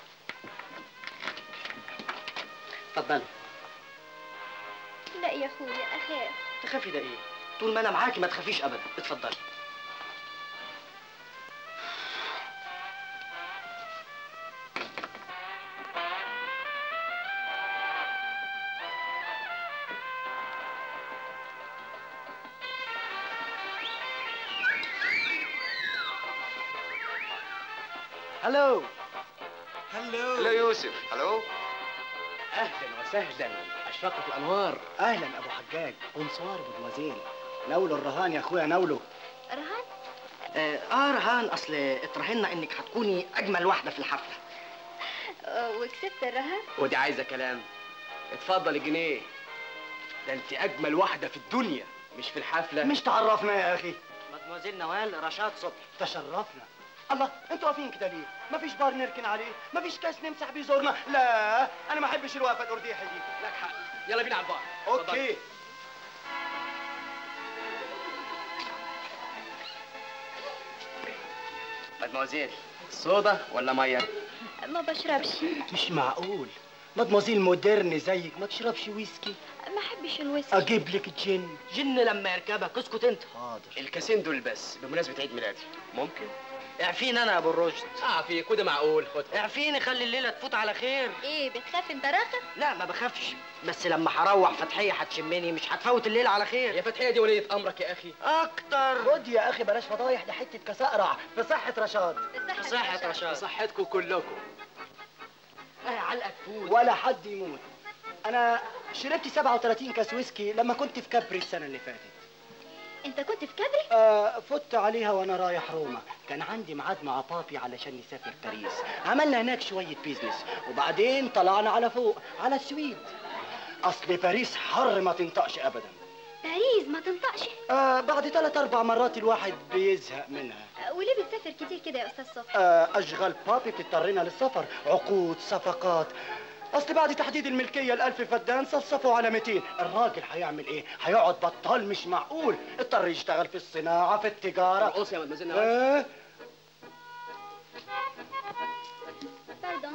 اتفضلي
لا يا اخويا اخاف
تخافي ده ايه طول ما انا معاكي ما تخافيش ابدا اتفضلي
هلو
هلو يوسف هلو
اهلا وسهلا اشرقت الانوار اهلا ابو حجاج بونسوار مدموزيل ناولوا الرهان يا اخويا ناولوا
رهان
اه, آه رهان اصل اترهنا انك هتكوني اجمل واحده في الحفله
آه، وكسبت الرهان
ودي عايزه كلام اتفضل الجنيه ده انت اجمل واحده في الدنيا مش في الحفله
مش تعرفنا يا اخي
مدموزيل نوال رشاد صبحي
تشرفنا الله انتوا واقفين كده ليه مفيش بار نركن عليه مفيش كاس نمسح بيه زورنا لا انا ما احبش الوقفه الارديحه دي
لك حق يلا بينا على البار
اوكي
مدموزيل صودا ولا ميه
ما بشربش
مش معقول مدموزيل مودرن زيك ما تشربش ويسكي
ما احبش الويسكي
اجيب لك جن
جن لما يركبك اسكت انت
حاضر
الكاسين دول بس بمناسبه عيد ميلادي ممكن
اعفيني انا يا ابو الرشد
اه في كده معقول خد
اعفيني خلي الليله تفوت على خير
ايه بتخاف انت راخر
لا ما بخافش بس لما هروح فتحيه هتشمني مش هتفوت الليله على خير
يا فتحيه دي وليه امرك يا اخي
اكتر
خد يا اخي بلاش فضايح ده حته كسقرع في صحه رشاد
بصحة رشاد
صحتكم كلكم
اه علقك فوت
ولا حد يموت انا شربت 37 كاس ويسكي لما كنت في كبري السنه اللي فاتت
انت كنت في كبري
آه فت عليها وانا رايح روما كان عندي ميعاد مع بابي علشان نسافر باريس عملنا هناك شويه بيزنس وبعدين طلعنا على فوق على السويد اصل باريس حر ما تنطقش ابدا
باريس ما تنطقش
آه بعد ثلاث اربع مرات الواحد بيزهق منها
آه، وليه بتسافر كتير كده يا استاذ صبحي
آه اشغال بابي بتضطرنا للسفر عقود صفقات اصل بعد تحديد الملكيه الالف فدان صفصفوا على 200 الراجل هيعمل ايه هيقعد بطال مش معقول اضطر يشتغل في الصناعه في التجاره
رقص يا مدمزيل نوال
آه
باردون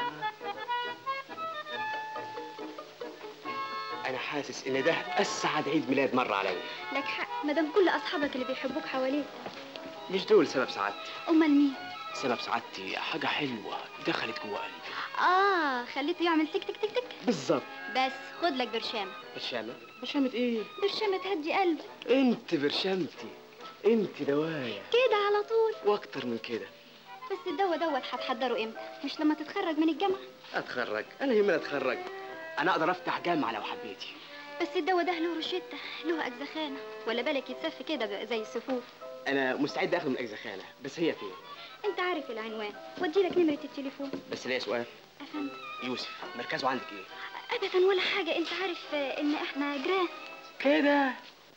انا حاسس ان ده اسعد عيد ميلاد مر عليا
لك حق مادام كل اصحابك اللي بيحبوك حواليك
مش دول سبب سعادتي
امال مين
سبب سعادتي حاجه حلوه دخلت جوه قلبي
اه خليته يعمل تك تك تك تك
بالظبط
بس خد لك برشامه
برشامه برشامه ايه
برشامه تهدي قلبك
انت برشامتي انت دوايا
كده على طول
واكتر من كده
بس الدواء دوت هتحضره امتى مش لما تتخرج من الجامعه
اتخرج انا يهمني اتخرج انا اقدر افتح جامعه لو حبيتي
بس الدواء ده له روشته له اجزخانه ولا بالك يتسف كده بقى زي السفوف
انا مستعد اخده من اجزخانه بس هي فين
انت عارف العنوان ودي لك نمره التليفون
بس ليا سؤال
افندم
يوسف مركزه عندك ايه
ابدا ولا حاجه انت عارف آه، ان احنا جيران
كده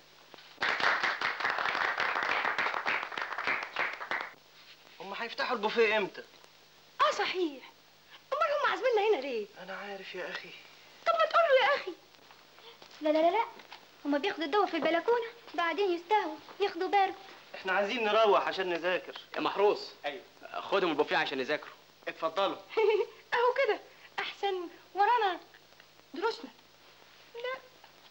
هم هيفتحوا البوفيه امتى
اه صحيح امال هم عازميننا هنا ليه
انا عارف يا اخي
طب ما تقول له يا اخي
لا لا لا لا هما بياخدوا الدواء في البلكونه بعدين يستهوا ياخدوا برد
احنا عايزين نروح عشان نذاكر
يا محروس ايوه خدهم البوفيه عشان يذاكروا
اتفضلوا
اهو كده احسن ورانا دروسنا لا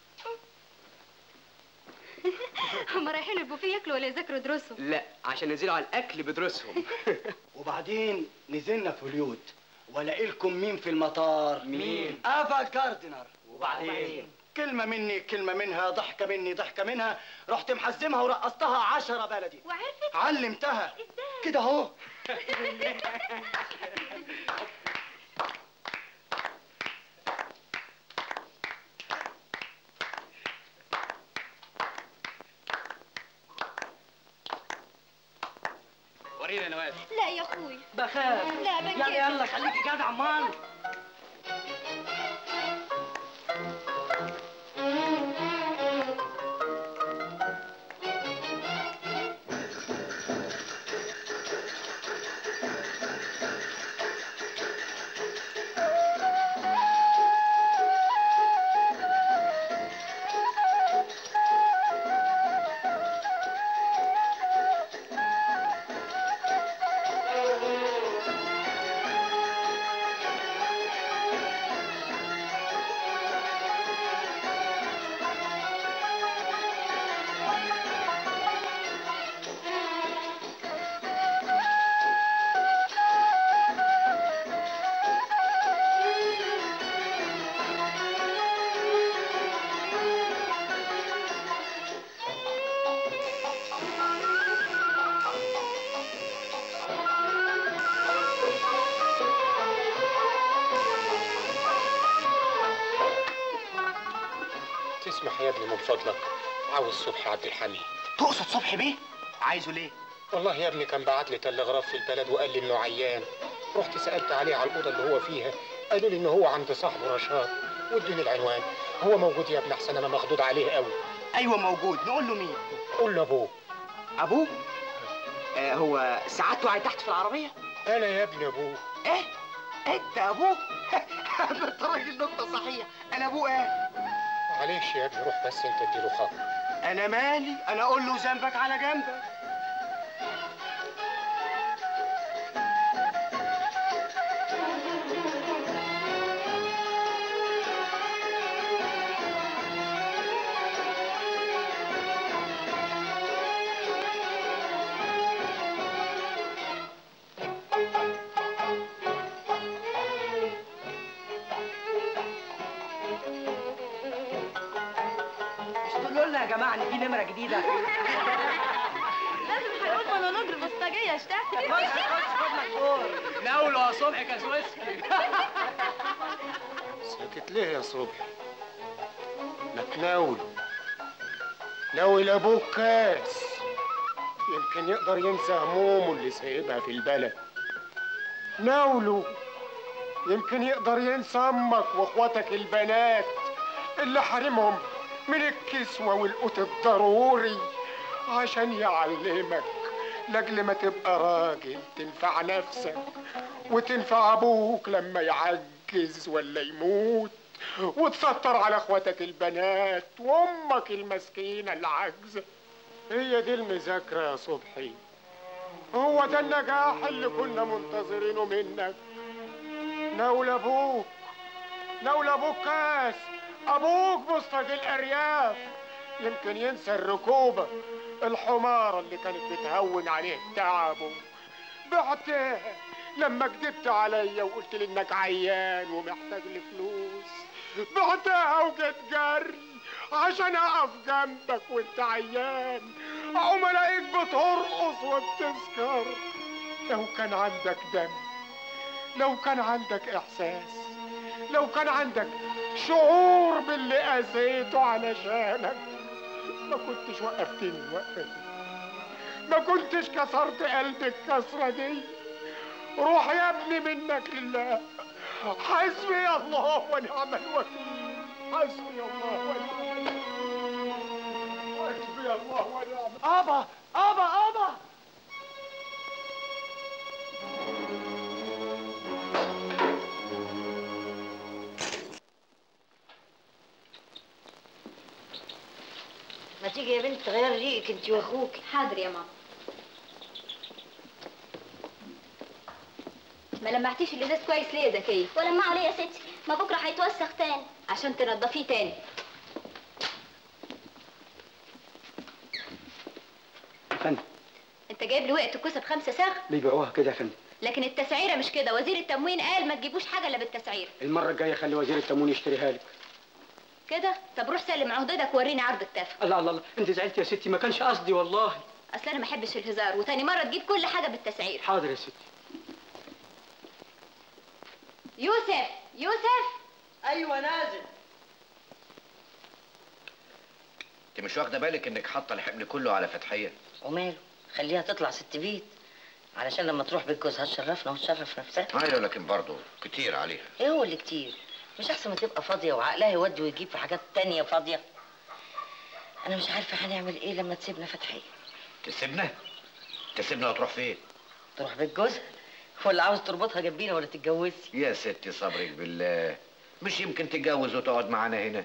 هما رايحين البوفيه ياكلوا ولا يذاكروا دروسهم
لا عشان ينزلوا على الاكل بدروسهم
وبعدين نزلنا في اليود والاقي لكم مين في المطار
مين؟
افا جاردنر
وبعدين
كلمة مني كلمة منها ضحكة مني ضحكة منها رحت محزمها ورقصتها عشرة بلدي
وعرفت
علمتها كده اهو
ورينا يا نواف
لا يا اخوي
بخاف
لا بنجد
يلا يلا خليكي جدع مان
تسمح يا ابني من فضلك عاوز صبحي عبد الحميد
تقصد صبحي بيه عايزه ليه
والله يا ابني كان بعت لي تلغراف في البلد وقال لي انه عيان رحت سالت عليه على الاوضه اللي هو فيها قالوا لي ان هو عند صاحبه رشاد وادوني العنوان هو موجود يا ابني احسن انا مخضوض عليه قوي
ايوه موجود نقول له مين
قول له ابوه
ابوه آه هو سعادته قاعد تحت في العربيه
انا يا ابني ابوه
ايه انت ابوه انت راجل نقطة صحيح انا ابوه ايه
معلش يا ابني روح بس انت اديله خبر
انا مالي انا اقول له ذنبك على جنبك
مش تقولوا لنا يا جماعه ان في نمره جديده
لازم هنقول وانا نضرب بسطجيه اشتغل
ناولوا يا صبحي كسوسكي
ساكت ليه يا صبحي ما تناول ناول ابوك كاس يمكن يقدر ينسى همومه اللي سايبها في البلد ناوله يمكن يقدر ينسى امك واخواتك البنات اللي حارمهم من الكسوة والقوت الضروري عشان يعلمك لاجل ما تبقى راجل تنفع نفسك وتنفع ابوك لما يعجز ولا يموت وتسطر على اخواتك البنات وامك المسكينه العاجزه هي دي المذاكره يا صبحي هو ده النجاح اللي كنا منتظرينه منك ناول ابوك ناول ابوك كاس ابوك مصطفى الارياف يمكن ينسى الركوبه الحماره اللي كانت بتهون عليه تعبه بعتها لما كدبت عليا وقلت لي انك عيان ومحتاج لفلوس بعتها وجيت جري عشان اقف جنبك وانت عيان أقوم ألاقيك بترقص وبتسكر لو كان عندك دم لو كان عندك إحساس لو كان عندك شعور باللي أذيته علشانك ما كنتش وقفتني الوقفة دي ما كنتش كسرت قلبي الكسرة دي روح يا ابني منك لله حسبي الله ونعم الوكيل حسبي الله ونعم الوكيل حسبي الله ونعم
ابا ابا ابا
ما تيجي يا بنت تغير ريقك انت واخوك
حاضر يا ماما ما لمعتيش الازاز كويس ليه يا زكيه
ولمعه ليه يا ستي ما بكره هيتوسخ تاني
عشان تنضفيه تاني
يا فندم
انت جايب لي وقت الكوسه بخمسه ساغ
بيبيعوها كده يا فندم
لكن التسعيره مش كده وزير التموين قال ما تجيبوش حاجه الا بالتسعيره
المره الجايه خلي وزير التموين يشتريها لك
كده طب روح سلم عهدتك ووريني عرض التافه
الله الله الله انت زعلت يا ستي ما كانش قصدي والله
اصل انا ما احبش الهزار وتاني مره تجيب كل حاجه بالتسعيره
حاضر يا ستي
يوسف يوسف
ايوه نازل
انت مش واخده بالك انك حاطه الحمل كله على فتحيه
وماله خليها تطلع ست بيت علشان لما تروح بيت جوزها تشرفنا وتشرف نفسها
ايوه لكن برضه كتير عليها
ايه هو اللي كتير مش احسن ما تبقى فاضيه وعقلها يودي ويجيب في حاجات تانية فاضيه انا مش عارفه هنعمل ايه لما تسيبنا فتحيه
تسيبنا تسيبنا وتروح فين
تروح بيت جوزها ولا عاوز تربطها جنبينا ولا تتجوزي
يا ستي صبرك بالله مش يمكن تتجوز وتقعد معانا هنا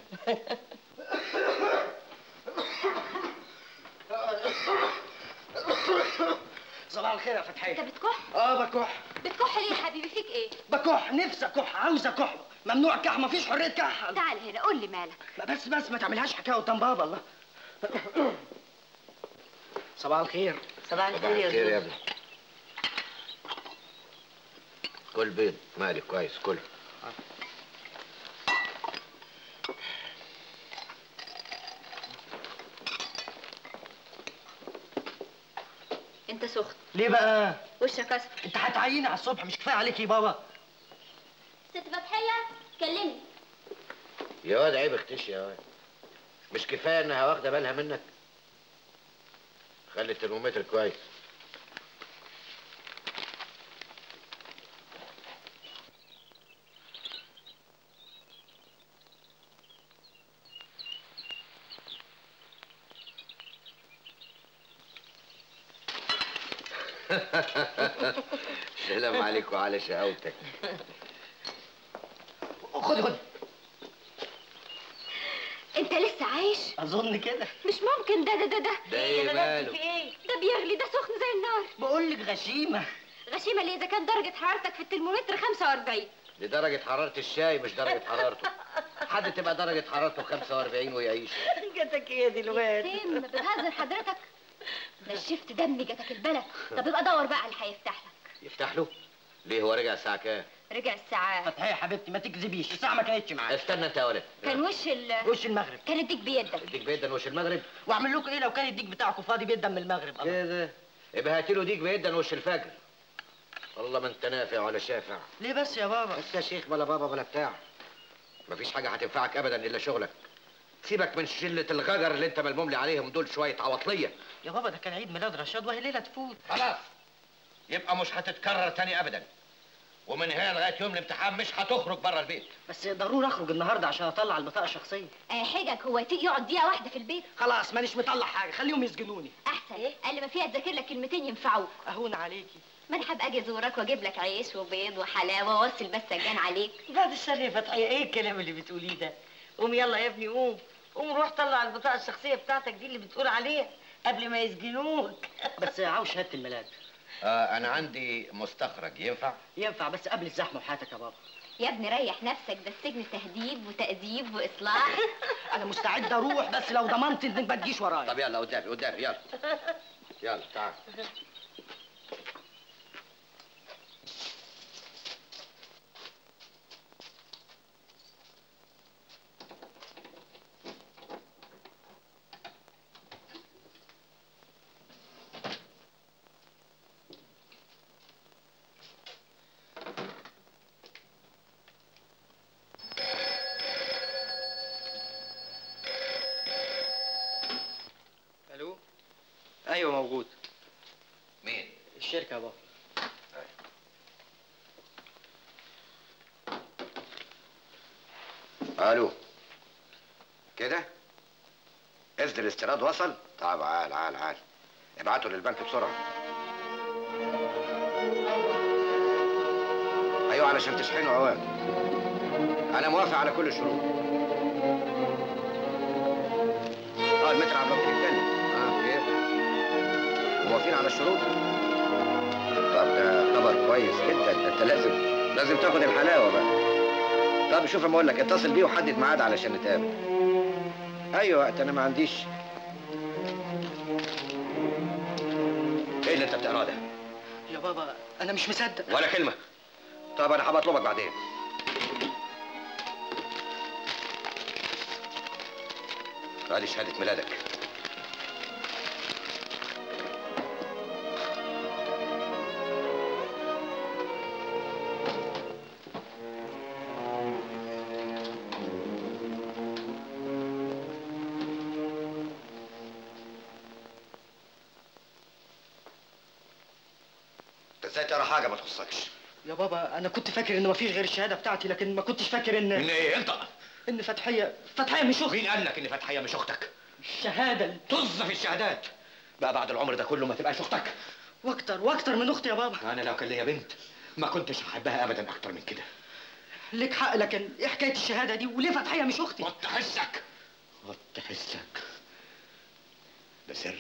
صباح الخير يا فتحية
انت بتكح
اه بكح
بتكح ليه يا حبيبي فيك ايه
بكح نفسي اكح عاوز اكح ممنوع كح مفيش حرية كح
تعال هنا قول لي مالك
بس بس ما تعملهاش حكاية قدام بابا الله صباح الخير
صباح الخير يا
خير يا
زوز
ابني كل بيض مالي كويس كل
انت سخن
ليه بقى
وشك اصفر
انت هتعيني على الصبح مش كفايه عليك يا بابا
ست فتحيه كلمي
يا واد عيب اختشي يا واد مش كفايه انها واخده بالها منك خلي الترمومتر كويس سلام عليك وعلى شقاوتك
خد خد
انت لسه عايش
اظن كده
مش ممكن ده ده ده ده
ده ايه ماله
ايه ده بيغلي ده سخن زي النار
بقول لك غشيمه
غشيمه ليه اذا كان درجه حرارتك في الترمومتر 45
دي درجة حرارة الشاي مش درجة حرارته حد تبقى درجة حرارته 45 ويعيش
جاتك ايه دلوقتي
سيم بتهزر حضرتك نشفت دمي جاتك البلد طب يبقى دور بقى اللي هيفتح لك
يفتح له ليه هو رجع الساعة كام
رجع الساعه
فتحية يا حبيبتي ما تكذبيش الساعه ما كانتش معايا
استنى انت يا ولد
كان وش ال
وش المغرب
كان الديك بيدك
اديك بيدا وش المغرب
واعمل لكم ايه لو كان الديك بتاعكم فاضي بيدا من المغرب الله.
كده يبقى هاتي له ديك بيدا وش الفجر والله ما انت نافع ولا شافع
ليه بس يا بابا
انت يا شيخ بلا بابا بلا بتاع مفيش حاجة هتنفعك ابدا الا شغلك سيبك من شلة الغجر اللي انت ملموم لي عليهم دول شوية عواطلية
يا بابا ده كان عيد ميلاد رشاد وهي ليله تفوت
خلاص يبقى مش هتتكرر تاني ابدا ومن هنا لغايه يوم الامتحان مش هتخرج بره البيت
بس ضروري اخرج النهارده عشان اطلع البطاقه الشخصيه
آه حجج هو يطيق يقعد دقيقه واحده في البيت
خلاص مانيش مطلع حاجه خليهم يسجنوني
احسن ايه قال ما فيها تذاكر لك كلمتين ينفعوك
اهون عليكي
ما انا هبقى اجي ازورك واجيب لك عيش وبيض وحلاوه واوصل بس سجان عليك
بعد الشر يا فتحيه ايه الكلام اللي بتقوليه ده قوم يلا يا ابني قوم قوم روح طلع البطاقه الشخصيه بتاعتك دي اللي بتقول عليها قبل ما يسجنوك
بس عاوز شهاده الميلاد
آه انا عندي مستخرج ينفع
ينفع بس قبل الزحمه وحياتك يا بابا
يا ابني ريح نفسك ده السجن تهديد وتأديب واصلاح
انا مستعد اروح بس لو ضمنت انك ما تجيش ورايا
طب يلا قدامي قدامي يلا يلا تعال
الشركه يا بابا
الو كده اذن الاستيراد وصل طب عال عال عال ابعته للبنك بسرعه ايوه علشان تشحنه اوام انا موافق على كل الشروط اه المتر على البلوك التاني اه كيف موافقين على الشروط طب ده خبر كويس جدا ده انت لازم لازم تاخد الحلاوه بقى طب شوف اما اقول لك اتصل بيه وحدد ميعاد علشان نتقابل ايوه وقت انا ما عنديش ايه اللي انت بتقراه ده
يا بابا انا مش مصدق
ولا كلمه طب انا هبقى اطلبك بعدين ادي شهاده ميلادك انت ازاي تقرا حاجه ما تخصكش
يا بابا انا كنت فاكر ان مفيش غير الشهاده بتاعتي لكن ما كنتش فاكر ان
ان ايه انت
ان فتحيه فتحيه مش اختي
مين قال لك ان فتحيه مش اختك
الشهاده
طز في الشهادات بقى بعد العمر ده كله ما تبقاش اختك
واكتر واكتر من اختي يا بابا
انا لو كان ليا بنت ما كنتش هحبها ابدا اكتر من كده
ليك حق لكن ايه حكايه الشهاده دي وليه فتحيه مش اختي
وطي حسك وطي حسك ده سر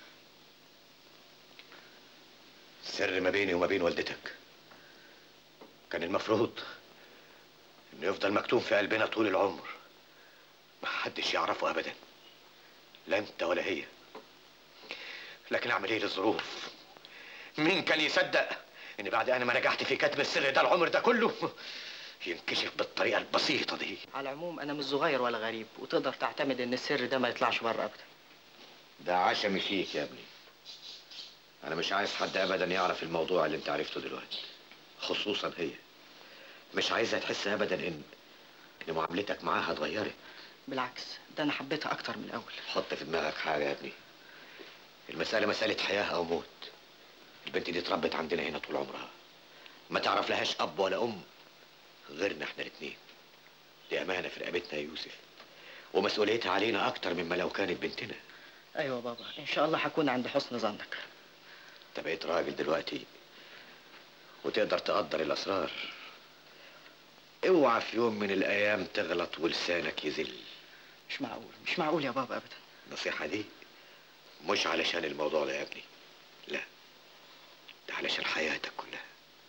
سر ما بيني وما بين والدتك كان المفروض انه يفضل مكتوم في قلبنا طول العمر محدش يعرفه ابدا لا انت ولا هي لكن اعمل ايه للظروف مين كان يصدق ان بعد انا ما نجحت في كتم السر ده العمر ده كله ينكشف بالطريقه البسيطه دي
على العموم انا مش صغير ولا غريب وتقدر تعتمد ان السر ده ما يطلعش بره ابدا
ده عشمي فيك يا ابني انا مش عايز حد ابدا يعرف الموضوع اللي انت عرفته دلوقتي خصوصا هي مش عايزها تحس ابدا ان ان معاملتك معاها اتغيرت
بالعكس ده انا حبيتها اكتر من الاول
حط في دماغك حاجه يا ابني المساله مساله حياه او موت البنت دي اتربت عندنا هنا طول عمرها ما تعرف لهاش اب ولا ام غيرنا احنا الاتنين دي امانه في رقبتنا يا يوسف ومسؤوليتها علينا اكتر مما لو كانت بنتنا
ايوه يا بابا ان شاء الله هكون عند حسن ظنك
انت بقيت راجل دلوقتي وتقدر تقدر الاسرار اوعى في يوم من الايام تغلط ولسانك يذل
مش معقول مش معقول يا بابا ابدا
النصيحه دي مش علشان الموضوع ده يا ابني لا ده علشان حياتك كلها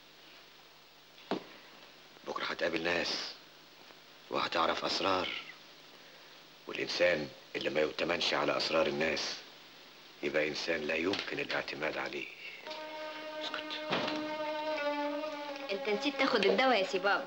بكره هتقابل ناس وهتعرف اسرار والانسان اللي ما يؤتمنش على اسرار الناس يبقى انسان لا يمكن الاعتماد عليه
انت نسيت تاخد الدواء يا سي بابا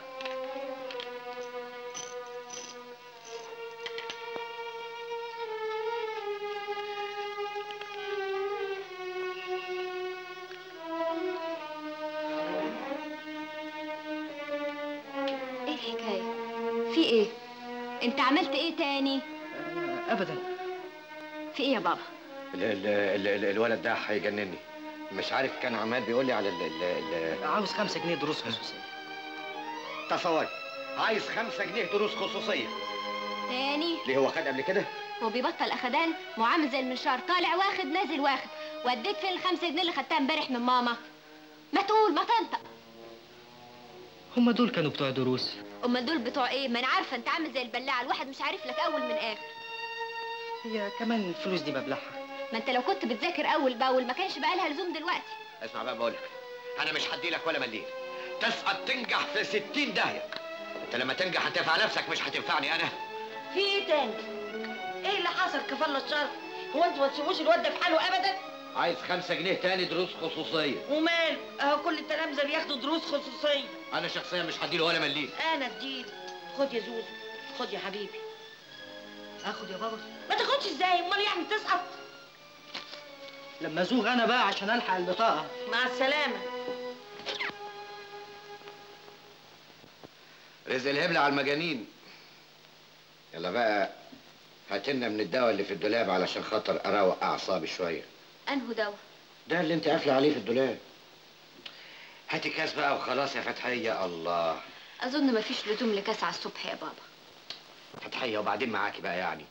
ايه الحكايه في ايه انت عملت ايه تاني
ابدا
في ايه يا بابا
ال ال ال ال الولد ده هيجنني مش عارف كان عمال بيقول لي على ال ال ال
عاوز خمسة جنيه دروس خصوصيه
تصور عايز خمسة جنيه دروس خصوصية
تاني
ليه هو خد قبل كده؟
هو بيبطل اخدان معامل زي المنشار طالع واخد نازل واخد وديت فين الخمسة جنيه اللي خدتها امبارح من ماما ما تقول ما تنطق
هم دول كانوا بتوع دروس
امال دول بتوع ايه ما انا عارفه انت عامل زي البلاعه الواحد مش عارف لك اول من اخر
هي كمان الفلوس دي ببلعها
ما انت لو كنت بتذاكر اول باول ما كانش بقى لها لزوم دلوقتي
اسمع بقى بقول لك انا مش هدي لك ولا مليم تسقط تنجح في ستين داهية انت لما تنجح هتنفع نفسك مش هتنفعني انا
في ايه تاني؟ ايه اللي حصل كفالة الشر؟ هو انتوا ما تسيبوش الواد ده في حاله ابدا؟
عايز خمسة جنيه تاني دروس خصوصية
ومال؟ اهو كل التلامذة بياخدوا دروس خصوصية
انا شخصيا مش هديله ولا مليم
انا اديله خد يا زوزو خد يا حبيبي
اخد يا بابا
ما تاخدش ازاي امال يعني تسقط
لما ازوغ انا بقى عشان الحق البطاقه
مع السلامة
رزق الهبل على المجانين يلا بقى هات لنا من الدواء اللي في الدولاب علشان خاطر اروق اعصابي شويه
انهو دواء
ده اللي انت قافله عليه في الدولاب هاتي كاس بقى وخلاص يا فتحيه الله
اظن مفيش لزوم لكاس على الصبح يا بابا
فتحيه وبعدين معاكي بقى يعني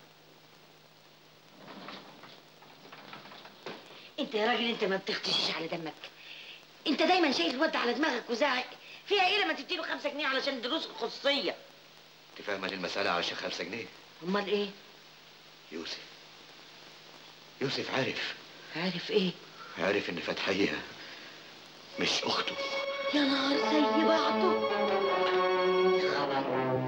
انت يا راجل انت ما بتختشيش على دمك انت دايما شايل الواد على دماغك وزاعق فيها ايه لما تديله خمسة جنيه علشان دروس الخصوصية
انت فاهمه دي المساله علشان خمسة جنيه
امال ايه
يوسف يوسف عارف
عارف ايه
عارف ان فتحيه مش اخته
يا نهار زي بعضه خبر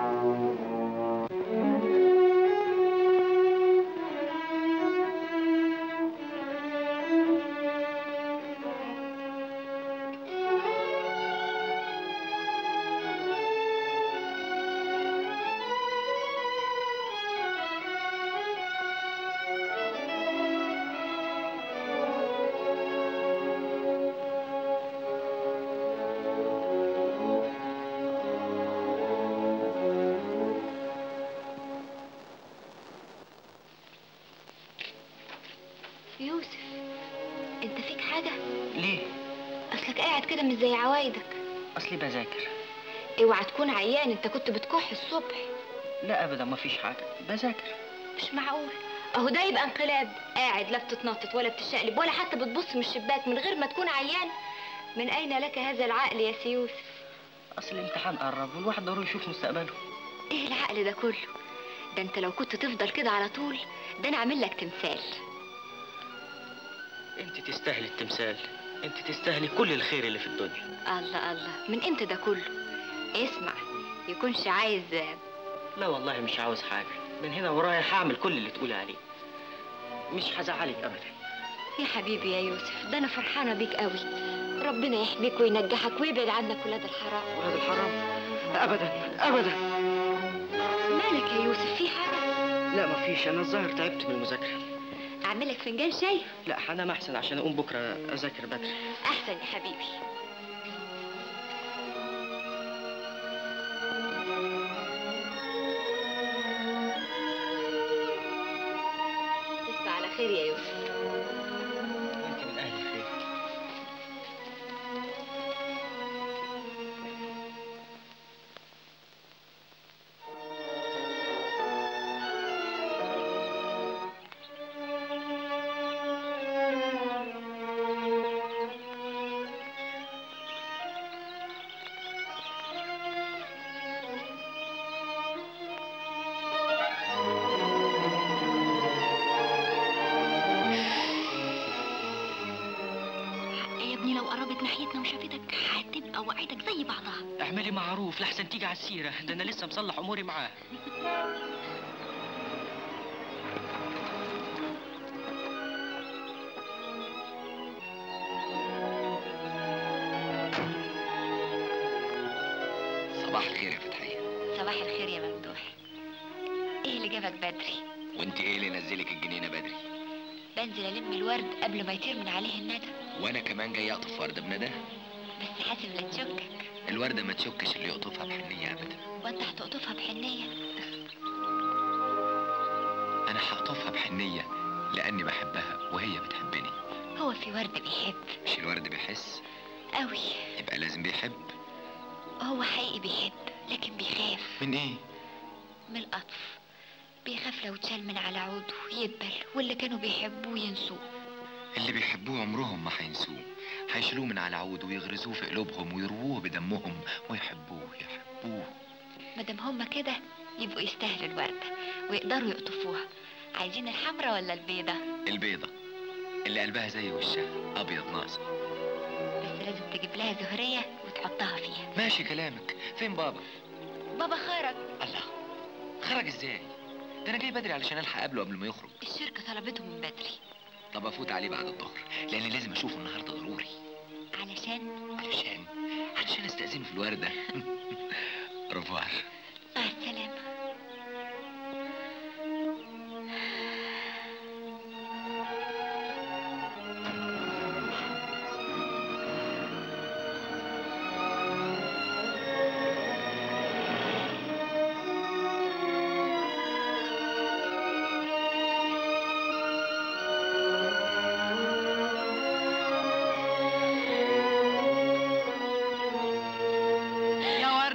يوسف انت فيك حاجه
ليه
اصلك قاعد كده مش زي عوايدك
اصلي بذاكر
اوعى تكون عيان انت كنت بتكح الصبح
لا ابدا مفيش حاجه بذاكر
مش معقول اهو ده يبقى انقلاب قاعد لا بتتنطط ولا بتشقلب ولا حتى بتبص من الشباك من غير ما تكون عيان من اين لك هذا العقل يا سي يوسف
اصل الامتحان قرب والواحد ضروري يشوف مستقبله
ايه العقل ده كله ده انت لو كنت تفضل كده على طول ده انا اعمل لك تمثال
انت تستاهلي التمثال انت تستاهلي كل الخير اللي في الدنيا
الله الله من امتى ده كله اسمع يكونش عايز
لا والله مش عاوز حاجه من هنا ورايح هعمل كل اللي تقولي عليه مش هزعلك ابدا
يا حبيبي يا يوسف ده انا فرحانه بيك قوي ربنا يحميك وينجحك ويبعد عنك ولاد الحرام
ولاد الحرام ابدا ابدا
مالك يا يوسف في حاجه
لا مفيش انا الظاهر تعبت من المذاكره
اعمل لك فنجان شاي
لا هنام احسن عشان اقوم بكره اذاكر بدري
احسن يا حبيبي تصبح على خير يا يوسف
وانت من اهل الخير
يا ابني لو قربت ناحيتنا وشافتك هتبقى وقعتك زي بعضها
اعملي معروف لحسن تيجي على السيره ده انا لسه مصلح اموري معاه
صباح الخير يا فتحيه
صباح الخير يا ممدوح ايه اللي جابك بدري
وانت ايه اللي نزلك الجنينه بدري
بنزل الم الورد قبل ما يطير من عليه الندى
وانا كمان جاي اقطف ورده بندى
بس حاسب لا تشكك
الورده ما تشكش اللي يقطفها بحنيه ابدا
وانت هتقطفها بحنيه
انا هقطفها بحنيه لاني بحبها وهي بتحبني
هو في ورد بيحب
مش الورد بيحس
قوي
يبقى لازم بيحب
هو حقيقي بيحب لكن بيخاف
من ايه
من القطف بيخاف لو اتشال من على عوده يدبل واللي كانوا بيحبوه ينسوه
اللي بيحبوه عمرهم ما هينسوه هيشيلوه من على عود ويغرزوه في قلوبهم ويرووه بدمهم ويحبوه يحبوه
مادام هما كده يبقوا يستاهلوا الوردة ويقدروا يقطفوها عايزين الحمرا ولا البيضة
البيضة اللي قلبها زي وشها أبيض ناصع
بس لازم تجيب لها زهرية وتحطها فيها
ماشي كلامك فين بابا
بابا خرج
الله خرج ازاي ده انا جاي بدري علشان الحق قبله قبل ما يخرج
الشركة طلبته من بدري
طب افوت عليه بعد الظهر لان لازم اشوفه النهارده ضروري
علشان
علشان علشان استاذنه في الورده رفوار
مع السلامة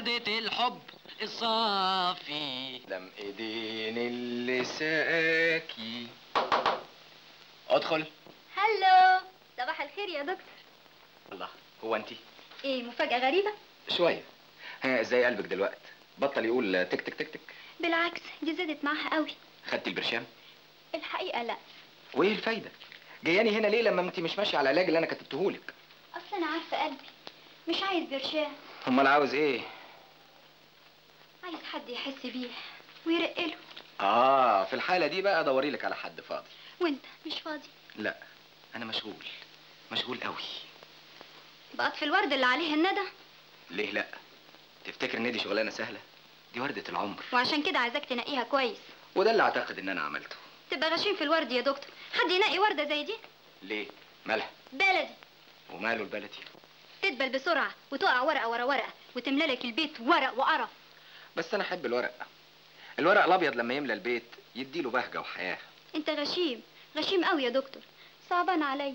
وردة الحب الصافي
لم ايدين اللي ساكي ادخل
هلو صباح الخير يا دكتور
الله هو انت
ايه مفاجأة غريبة
شويه ها ازاي قلبك دلوقتي بطل يقول تك تك تك تك
بالعكس دي زادت معاها قوي
خدت البرشام
الحقيقة لا
وايه الفايده جاياني هنا ليه لما انت مش ماشيه على العلاج اللي انا كتبتهولك
اصل انا عارفة قلبي مش عايز برشام
امال عاوز ايه
عايز حد يحس بيه ويرق له
اه في الحاله دي بقى دوري لك على حد فاضي
وانت مش فاضي
لا انا مشغول مشغول قوي
بقت في الورد اللي عليه الندى
ليه لا تفتكر ان دي شغلانه سهله دي ورده العمر
وعشان كده عايزاك تنقيها كويس
وده اللي اعتقد ان انا عملته
تبقى غشيم في الورد يا دكتور حد ينقي وردة زي دي
ليه مالها
بلدي
وماله البلدي
تدبل بسرعة وتقع ورقة ورا ورقة وتملى لك البيت ورق وقرف
بس انا احب الورق الورق الابيض لما يملى البيت يديله بهجه وحياه
انت غشيم غشيم قوي يا دكتور صعبان عليا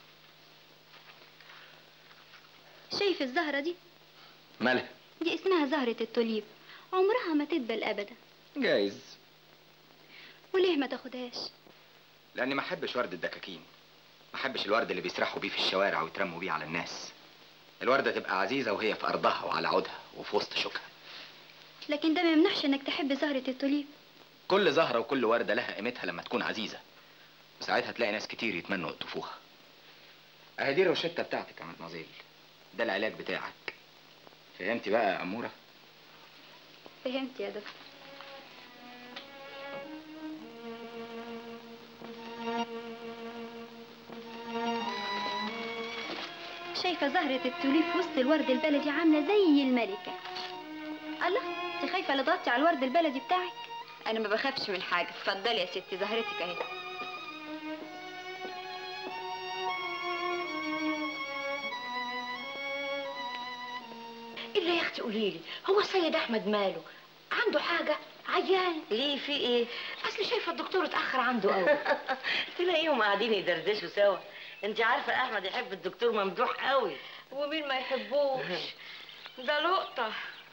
شايف الزهرة دي
مالها
دي اسمها زهرة التوليب عمرها ما تدبل ابدا
جايز
وليه ما تاخدهاش
لاني ما احبش ورد الدكاكين ما احبش الورد اللي بيسرحوا بيه في الشوارع ويترموا بيه على الناس الوردة تبقى عزيزة وهي في أرضها وعلى عودها وفي وسط شوكها
لكن ده ما يمنعش انك تحب زهرة التوليب
كل زهرة وكل وردة لها قيمتها لما تكون عزيزة وساعتها تلاقي ناس كتير يتمنوا يقطفوها اهي دي الروشتة بتاعتك يا مدمزيل ده العلاج بتاعك فهمتي بقى يا أمورة
فهمت يا دكتور شايفة زهرة التوليب في وسط الورد البلدي عاملة زي الملكة الله انت خايفة لا تغطي على الورد البلدي بتاعك
انا ما بخافش من حاجه اتفضلي يا ستي زهرتك اهي
الا يا اختي قولي لي هو السيد احمد ماله عنده حاجه عيان
ليه في ايه
اصل شايفه الدكتور اتاخر عنده قوي تلاقيهم قاعدين يدردشوا سوا انت عارفه احمد يحب الدكتور ممدوح قوي
ومين ما يحبوش ده لقطه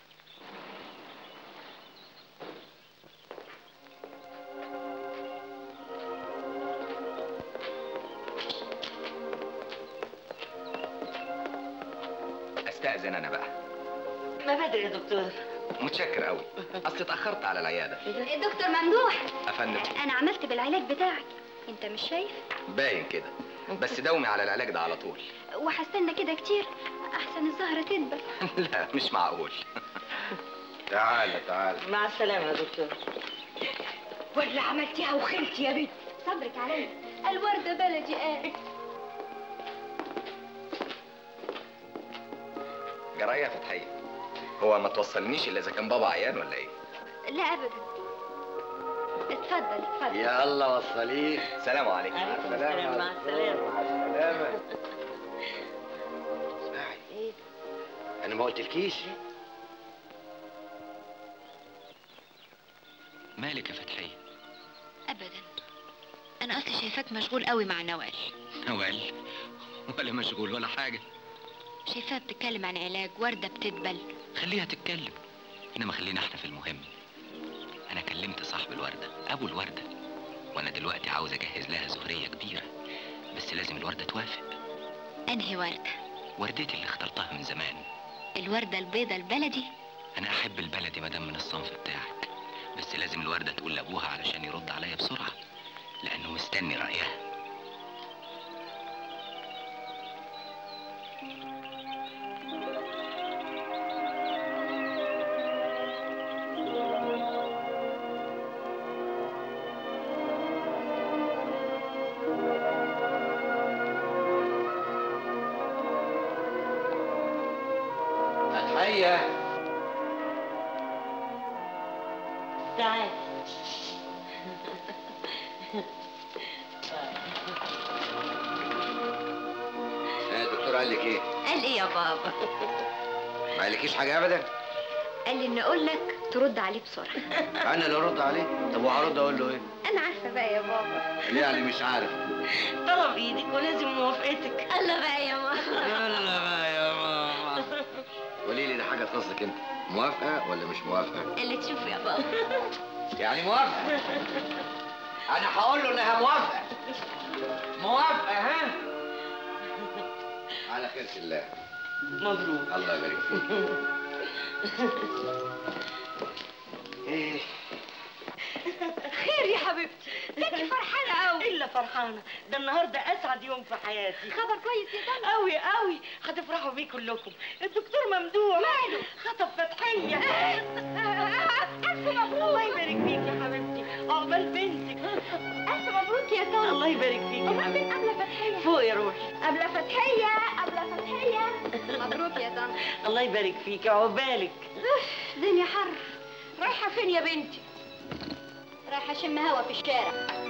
استأذن أنا بقى
ما بدري يا دكتور
متشكر قوي أصل اتأخرت على العيادة
دكتور ممدوح
أفندم
انا عملت بالعلاج بتاعك انت مش شايف
باين كده بس دومي على العلاج ده على طول
وهستنى كده كتير احسن الزهرة تدبل
لا مش معقول تعالى تعالى
مع السلامه يا دكتور
ولا عملتيها وخلتي يا بنت
صبرك عليا الوردة بلدي قال
جراية فتحية هو ما توصلنيش إلا إذا كان بابا عيان ولا إيه؟
لا ابدا اتفضل اتفضل
يلا وصليه
سلام عليكم
عليكم السلام مع السلامه
مع السلامة اسمعي
ايه
أنا ما قلتلكيش
مالك يا فتحية؟
ابدا انا اصلي شايفاك مشغول قوي مع نوال
نوال ولا مشغول ولا حاجة
شايفاها بتتكلم عن علاج ورده بتدبل
خليها تتكلم إنما خلينا إحنا في المهم أنا كلمت صاحب الوردة أبو الوردة وأنا دلوقتي عاوز أجهز لها زهرية كبيرة بس لازم الوردة توافق
انهي ورده
وردتي اللي اخترتها من زمان
الورده البيضه البلدي
أنا أحب البلدي مدام من الصنف بتاعك بس لازم الوردة تقول لأبوها علشان يرد عليا بسرعة لأنه مستني رأيها
فتحية
تعال
الدكتور قال لك ايه؟
قال ايه يا بابا
ما قالكيش حاجة أبدا؟
قال لي ان اقول لك ترد عليه بسرعه
أنا اللي أرد عليه؟ طب وهرد أقول له إيه؟
انا عارفه بقى يا بابا
ليه يعني مش عارف؟
طلب ايدك ولازم موافقتك
الله بقى يا ماما
يلا بقى يا ماما قولي لي ده حاجة قصدك انت موافقه ولا مش موافقه
اللي تشوفه يا بابا
يعني موافقه انا هقول له انها موافقه موافقه ها على خير الله
مبروك
الله يبارك فيك
ايه
خير يا حبيبتي لكن فرحانة قوي
الا فرحانه ده النهارده اسعد يوم في حياتي
خبر كويس يا طنط
قوي قوي هتفرحوا بيه كلكم الدكتور ممدوح
ماله؟
خطب فتحيه
ألف مبروك
الله يبارك فيك يا حبيبتي عقبال بنتك
ألف مبروك يا طنط
الله يبارك فيك يا
أمال
حبيبتي
فين قبلة فتحية
فوق يا روحي
قبلة فتحية قبلة فتحية مبروك يا طنط
الله يبارك فيك عقبالك
الدنيا حر رايحة فين يا بنتي؟ رايحة أشم هوا في الشارع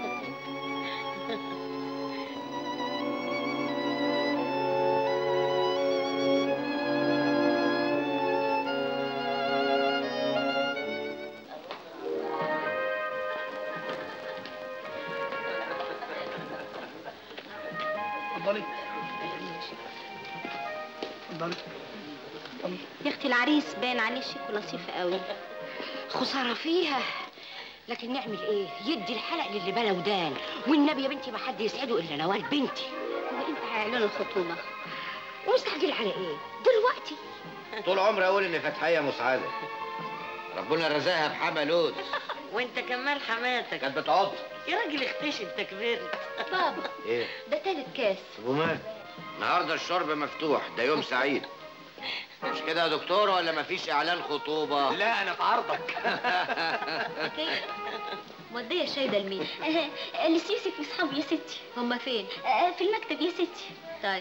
اتفضلي اتفضلي
يا اختي العريس باين عليه شيك ولطيف قوي
خسارة فيها لكن نعمل ايه يدي الحلق للي بلا ودان والنبي يا بنتي ما حد يسعده الا نوال بنتي
هو امتى هيعلنوا الخطوبه
ومستعجل على ايه دلوقتي
طول عمري اقول ان فتحيه مساعده ربنا رزقها بحملود
وانت كمان حماتك
كانت بتعض
يا راجل اختشي انت كبرت
بابا
ايه
ده تالت كاس
ومال النهارده الشرب مفتوح ده يوم سعيد مش كده يا دكتور ولا مفيش اعلان خطوبه
لا انا في عرضك
مودية الشايدة لمين؟
لسيوسف واصحابه يا ستي
هما فين؟
آه، في المكتب يا ستي
طيب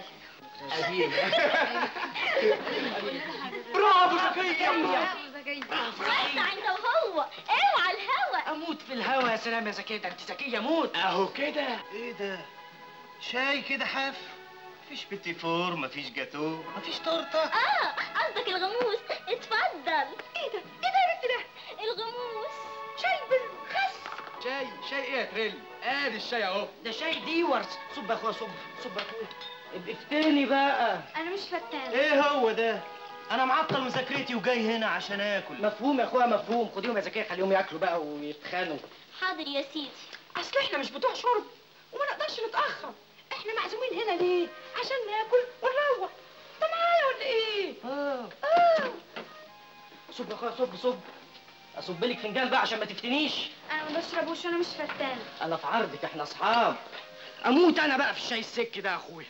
برافو زكية
وسع انت وهو اوعى الهوا
اموت في الهوا يا سلام يا زكية ده انت ذكية موت
اهو كده
ايه ده شاي كده حاف مفيش بيتي فور مفيش جاتو مفيش تورته
اه قصدك الغموس اتفضل ايه ده ايه ده يا بنت ده الغموس شاي بالخس
شاي شاي ايه يا تريل ادي الشاي اهو
ده شاي ديورز صب يا اخويا صب صب يا اخويا افتني بقى
انا مش فتانه
ايه هو ده انا معطل مذاكرتي وجاي هنا عشان اكل مفهوم يا اخويا مفهوم خديهم يا زكية خليهم ياكلوا بقى ويتخانوا
حاضر يا سيدي
اصل احنا مش بتوع شرب وما نقدرش نتاخر احنا معزومين هنا ليه عشان ناكل ونروح انت معايا ولا ايه
اه
اه
صب يا اخويا صب صب اصب لك فنجان بقى عشان ما تفتنيش
انا ما بشربوش وانا مش فتانه
انا في عرضك احنا اصحاب اموت انا بقى في الشاي السك ده يا اخويا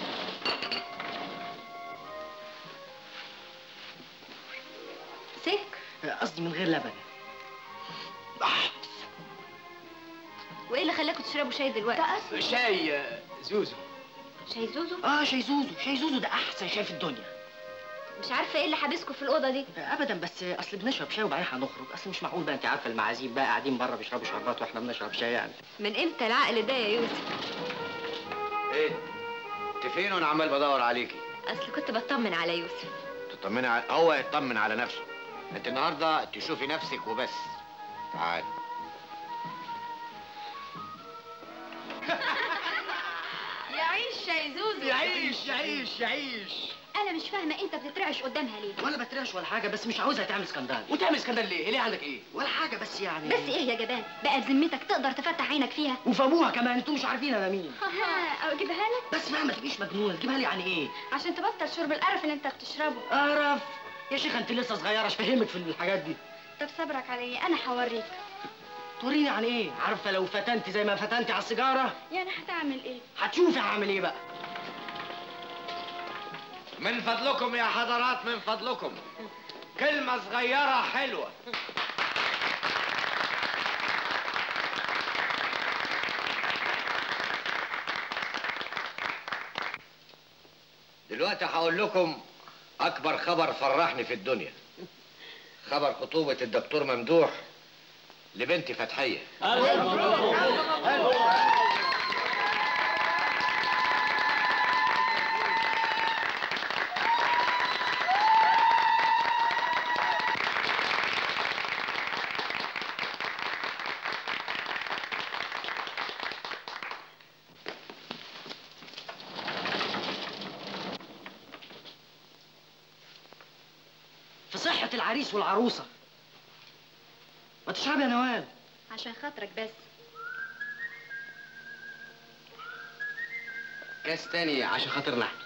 سك
قصدي من غير لبن
وايه اللي خلاكوا تشربوا شاي دلوقتي؟
شاي آه، زوزو
شاي زوزو؟
اه شاي زوزو شاي زوزو ده احسن شاي في الدنيا
مش عارفة ايه اللي حابسكوا في الأوضة دي
ابدا بس اصل بنشرب شاي وبعدين هنخرج اصل مش معقول بقى انت عارفه المعازيم بقى قاعدين بره بيشربوا شربات واحنا بنشرب شاي يعني
من امتى العقل ده يا يوسف؟
ايه انت فين وانا عمال بدور عليكي
أصل كنت بطمن على يوسف
تطمني على هو يطمن على نفسه انت النهارده تشوفي نفسك وبس تعال
يعيش شاي زوزو
يعيش يعيش يعيش
انا مش فاهمه انت بتترعش قدامها ليه
ولا بترعش ولا حاجه بس مش عاوزها تعمل سكندال
وتعمل سكندال ليه؟ ليه عندك ايه؟
ولا حاجه بس يعني
بس ايه يا جبان بقى بذمتك تقدر تفتح عينك فيها
وفي ابوها كمان انتوا مش عارفين انا مين
ها اجيبها لك
بس بقى ما تبقيش مجنونه تجيبها لي يعني ايه
عشان تبطل شرب القرف اللي انت بتشربه
قرف يا شيخه انت لسه صغيره ايش فهمك في الحاجات دي
طب صبرك عليا انا هوريك
توريني عن ايه عارفه لو فتنتي زي ما فتنتي على السيجاره
يعني هتعمل ايه
هتشوفي هعمل ايه بقى
من فضلكم يا حضرات من فضلكم كلمة صغيرة حلوة دلوقتي هقول لكم أكبر خبر فرحني في الدنيا خبر خطوبة الدكتور ممدوح لبنتي فتحية
في فرحة العريس والعروسة ما تشرب يا نوال
عشان خاطرك بس
كاس تاني عشان خاطرنا احنا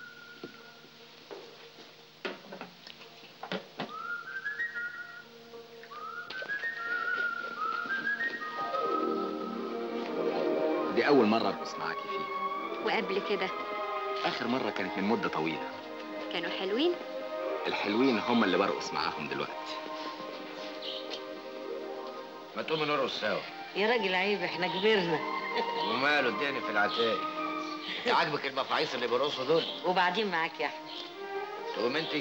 دي أول مرة أرقص معاكي فيها
وقبل كده
آخر مرة كانت من مدة طويلة
كانوا حلوين
الحلوين هم اللي برقص معاهم دلوقتي
ما تقوم نرقص سوا
يا راجل عيب احنا كبرنا
وماله اداني في العتاق انت عاجبك المفاعيص اللي بيرقصوا دول
وبعدين معاك يا احمد
تقوم انت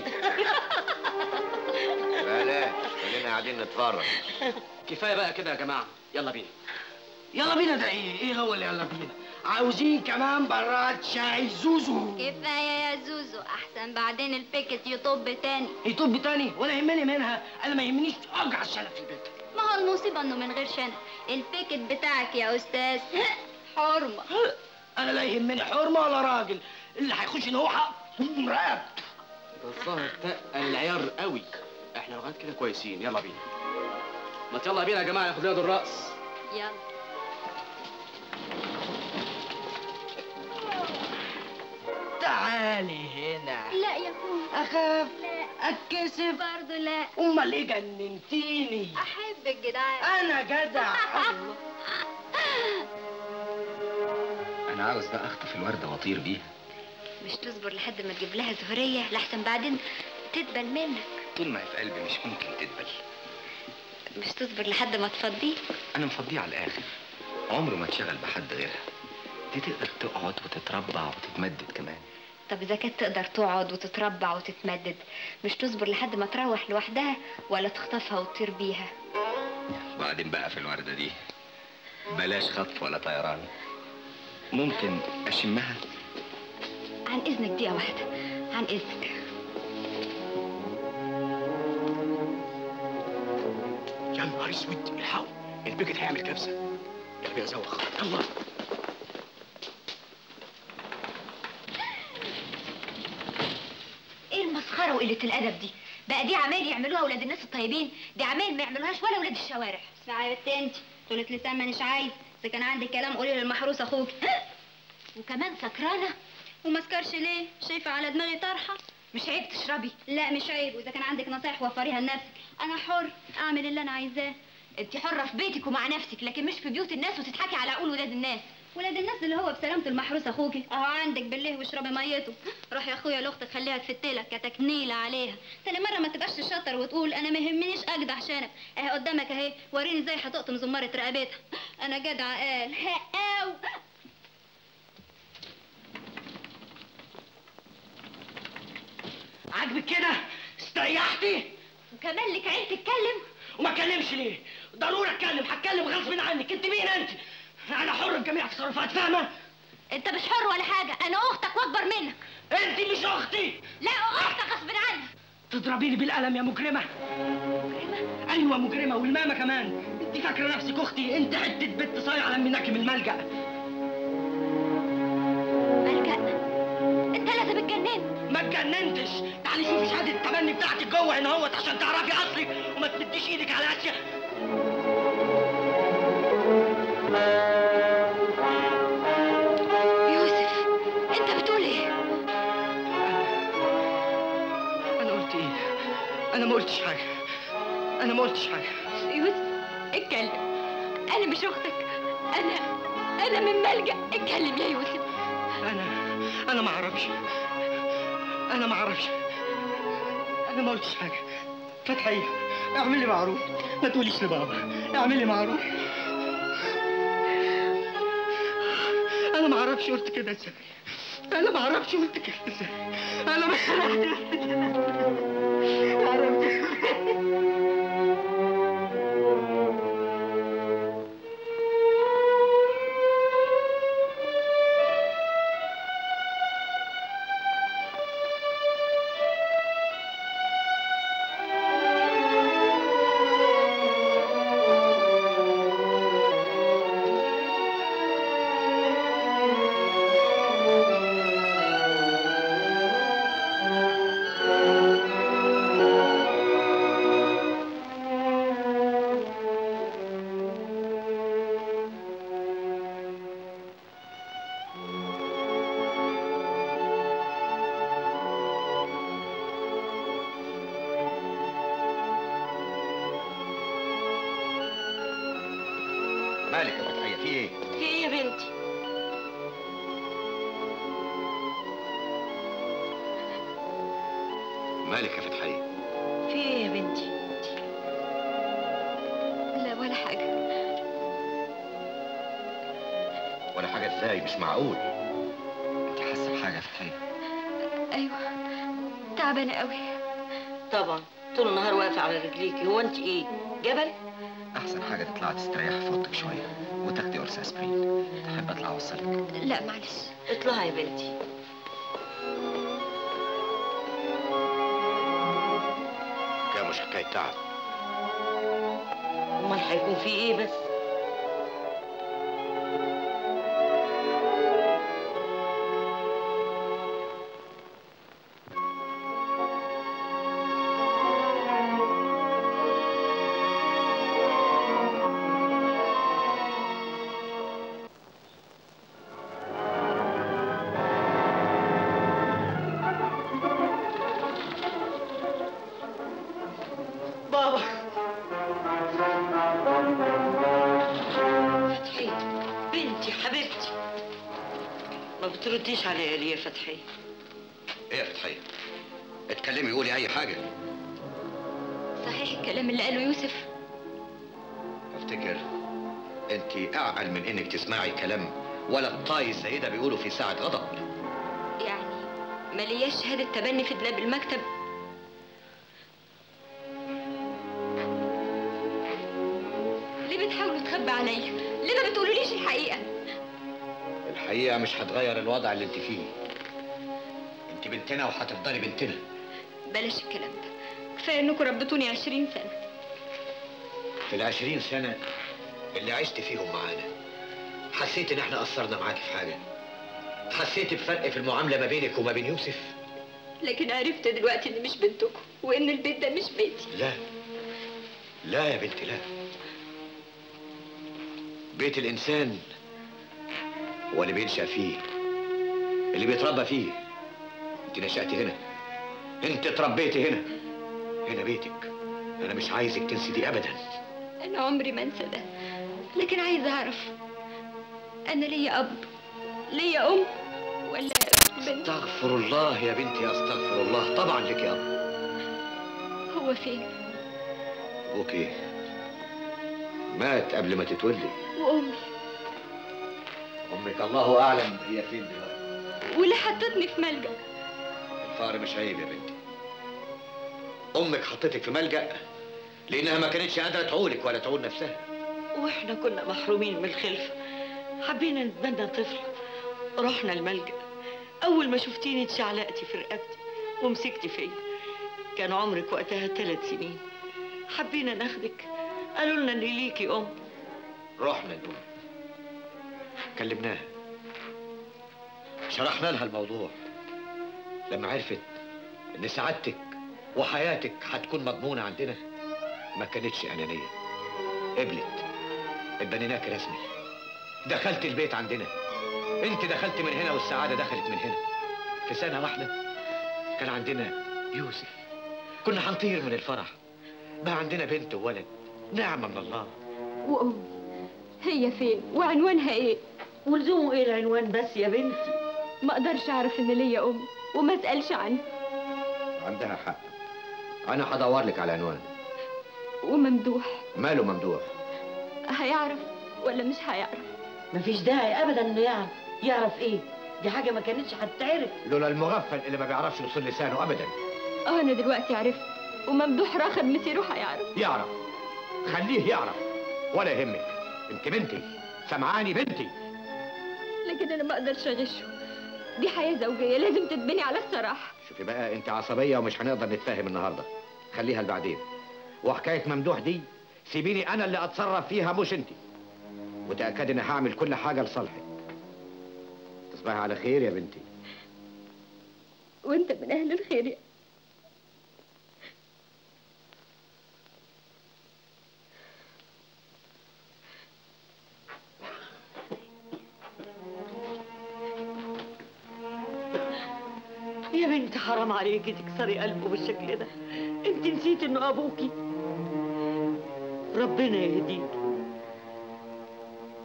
بلاش خلينا قاعدين نتفرج
كفايه بقى كده يا جماعه يلا بينا
يلا بينا ده ايه ايه هو اللي يلا بينا عاوزين كمان براد شاي زوزو
كفايه يا زوزو احسن بعدين البيكت يطب تاني
يطب تاني ولا يهمني منها انا ما يهمنيش اقع الشلة في البيت
ما هو المصيبه انه من غير شنب البيكت بتاعك يا استاذ حرمه
انا لا يهمني حرمه ولا راجل اللي هيخش ان هو حق رقب
ده الظاهر تقل العيار قوي احنا لغايه كده كويسين يلا بينا ما يلا بينا يا جماعه ناخد لنا الرقص
يلا
تعالي هنا
لا يا اخويا
اخاف
لا
اتكسف
برضه لا
امال ايه جننتيني
احبك جدعان
انا جدع الله
أنا عاوز بقى أخطف الوردة وأطير بيها
مش تصبر لحد ما تجيب لها زهرية لحسن بعدين تدبل منك
طول ما هي في قلبي مش ممكن تدبل
مش تصبر لحد ما تفضيه
أنا مفضيه على الآخر عمره ما اتشغل بحد غيرها دي تقدر تقعد وتتربع وتتمدد كمان
طب إذا كانت تقدر تقعد وتتربع وتتمدد مش تصبر لحد ما تروح لوحدها ولا تخطفها وتطير بيها
وبعدين بقى في الوردة دي بلاش خطف ولا طيران ممكن أشمها
عن إذنك دقيقة واحدة عن إذنك
يا نهار اسود الحقوا البيكت هيعمل كبسه يلا بينا زوخ يلا
إيه المسخرة وقلة الأدب دي بقى دي عمال يعملوها ولاد الناس الطيبين دي عمال ما يعملوهاش ولا ولاد الشوارع
اسمعي يا بنت انت طولة لسان مانيش عايز اذا كان عندك كلام قولي للمحروس اخوك
وكمان سكرانة
وما سكرش ليه شايفه على دماغي طرحه
مش عيب تشربي
لا مش عيب واذا كان عندك نصايح وفريها لنفسك انا حر اعمل اللي انا عايزاه
انت حرة في بيتك ومع نفسك لكن مش في بيوت الناس وتضحكي على عقول ولاد الناس
ولاد الناس اللي هو بسلامة المحروس اخوكي اهو عندك بالله واشربي ميته روح يا اخويا لاختك خليها تفتلك كتكنيله عليها تاني مره ما تبقاش شاطر وتقول انا ما يهمنيش اجدع شنب اهي قدامك اهي وريني ازاي هتقطم زماره رقبتها انا جدع قال او
عاجبك كده استريحتي
وكمان لك عين تتكلم
وما اتكلمش ليه ضروري اتكلم هتكلم غصب عنك انت مين انت انا حر بجميع التصرفات فاهمه
انت مش حر ولا حاجة انا اختك واكبر منك
انت مش اختي
لا اختك غصب عنك
تضربيني بالقلم يا مجرمه
مجرمة
ايوه مجرمه والماما كمان انت فاكره نفسك اختي انت حته بنت صايعه لمناكي من الملجأ
ملجأ انت لازم اتجننت
ما اتجننتش تعالي شوفي شهاده التبني بتاعتك جوه هنا اهوت عشان تعرفي اصلك وما تمديش ايدك على اشياء
يوسف انت بتقول ايه
انا قلت ايه انا ما قلتش حاجه انا ما قلتش حاجه
يوسف اتكلم انا مش اختك انا انا من ملجأ اتكلم يا يوسف
انا انا ما اعرفش انا ما اعرفش انا ما قلتش حاجه فتحيه اعملي معروف ما تقوليش لبابا اعملي معروف انا ما اعرفش قلت كده ازاي انا ما اعرفش قلت كده ازاي انا ما عرفت
مالك يا فتحيه في ايه
في ايه يا بنتي
مالك يا فتحيه
في ايه يا بنتي
لا ولا حاجة
ولا حاجه ازاي مش معقول انت حاسه بحاجه يا فتحيه
أيوة تعبانة قوي
طبعا طول النهار واقفه على رجليكي هو انت ايه جبل
احسن حاجه تطلعي تستريحي في اوضتك شويه وتاخدي قرص اسبرين تحب اطلع اوصلك
لا معلش
اطلعي يا بنتي
كده مش حكايه تعب
امال هيكون في ايه بس بابا فتحية بنتي حبيبتي ما بترديش عليا ليه يا فتحية
ايه يا فتحيه اتكلمي قولي اي حاجه
صحيح الكلام اللي قاله يوسف
افتكر انت اعقل من انك تسمعي كلام ولا الطاي زي ده بيقولوا في ساعه غضب
يعني ما لياش شهادة تبني في دولاب المكتب ليه بتحاولوا تخبي عليا؟ ليه ما بتقولوليش الحقيقة؟
الحقيقه مش هتغير الوضع اللي انت فيه انت بنتنا وهتفضلي بنتنا
بلاش الكلام ده كفاية انكم ربتوني عشرين سنة
في العشرين سنه اللي عشت فيهم معانا حسيت ان احنا قصرنا معاكي في حاجه حسيت بفرق في المعامله ما بينك وما بين يوسف
لكن عرفت دلوقتي اني مش بنتكم وان البيت ده مش بيتي
لا لا يا بنتي لا بيت الإنسان هو اللي بينشأ فيه اللي بيتربى فيه انت نشأتي هنا انت اتربيتي هنا هنا بيتك انا مش عايزك تنسي دي ابدا
انا عمري ما انسى ده لكن عايزة اعرف انا ليا اب ليا ام ولا بنت
استغفر الله يا بنتي استغفر الله طبعا لك يا اب
هو فين
ابوكي مات قبل ما تتولدي
وامي
امك الله اعلم هي فين دلوقتي
واللي حطتني في ملجأ
الفقر مش عيب يا بنتي امك حطتك في ملجأ لانها ما كانتش قادره تعولك ولا تعول نفسها
واحنا كنا محرومين من الخلفة حبينا نتبنى طفل رحنا الملجأ أول ما شفتيني اتشعلقتي في رقبتي ومسكتي فيا كان عمرك وقتها ثلاث سنين حبينا ناخدك قالوا لنا ان ليكي ام
رحنا الأم كلمناها شرحنا لها الموضوع لما عرفت ان سعادتك وحياتك هتكون مضمونة عندنا ما كانتش أنانية قبلت اتبنيناك رسمي دخلت البيت عندنا انت دخلت من هنا والسعادة دخلت من هنا في سنة واحدة كان عندنا يوسف كنا هنطير من الفرح بقى عندنا بنت وولد نعمة من الله
وامي هي فين وعنوانها ايه
ولزومه ايه العنوان بس يا بنتي
ما اقدرش اعرف ان ليا ام وما اسالش عنها
عندها حق انا هدور لك على عنوان
وممدوح
ماله ممدوح
هيعرف ولا مش هيعرف
مفيش داعي ابدا انه يعرف يعرف ايه دي حاجه ما كانتش هتتعرف
لولا المغفل اللي ما بيعرفش يوصل لسانه ابدا
اه انا دلوقتي عرفت وممدوح راخد مسيره هيعرف
يعرف خليه يعرف ولا يهمك انت بنتي سمعاني بنتي
لكن انا ما اقدرش اغشه دي حياه زوجيه لازم تتبني على الصراحه
شوفي بقى انت عصبيه ومش هنقدر نتفاهم النهارده خليها لبعدين وحكايه ممدوح دي سيبيني انا اللي اتصرف فيها مش انت وتاكدي اني هعمل كل حاجه لصالحك تصبحي على خير يا بنتي
وانت من اهل الخير يا
يا بنت حرام عليكي تكسري قلبه بالشكل ده انت نسيت انه ابوكي ربنا يهديك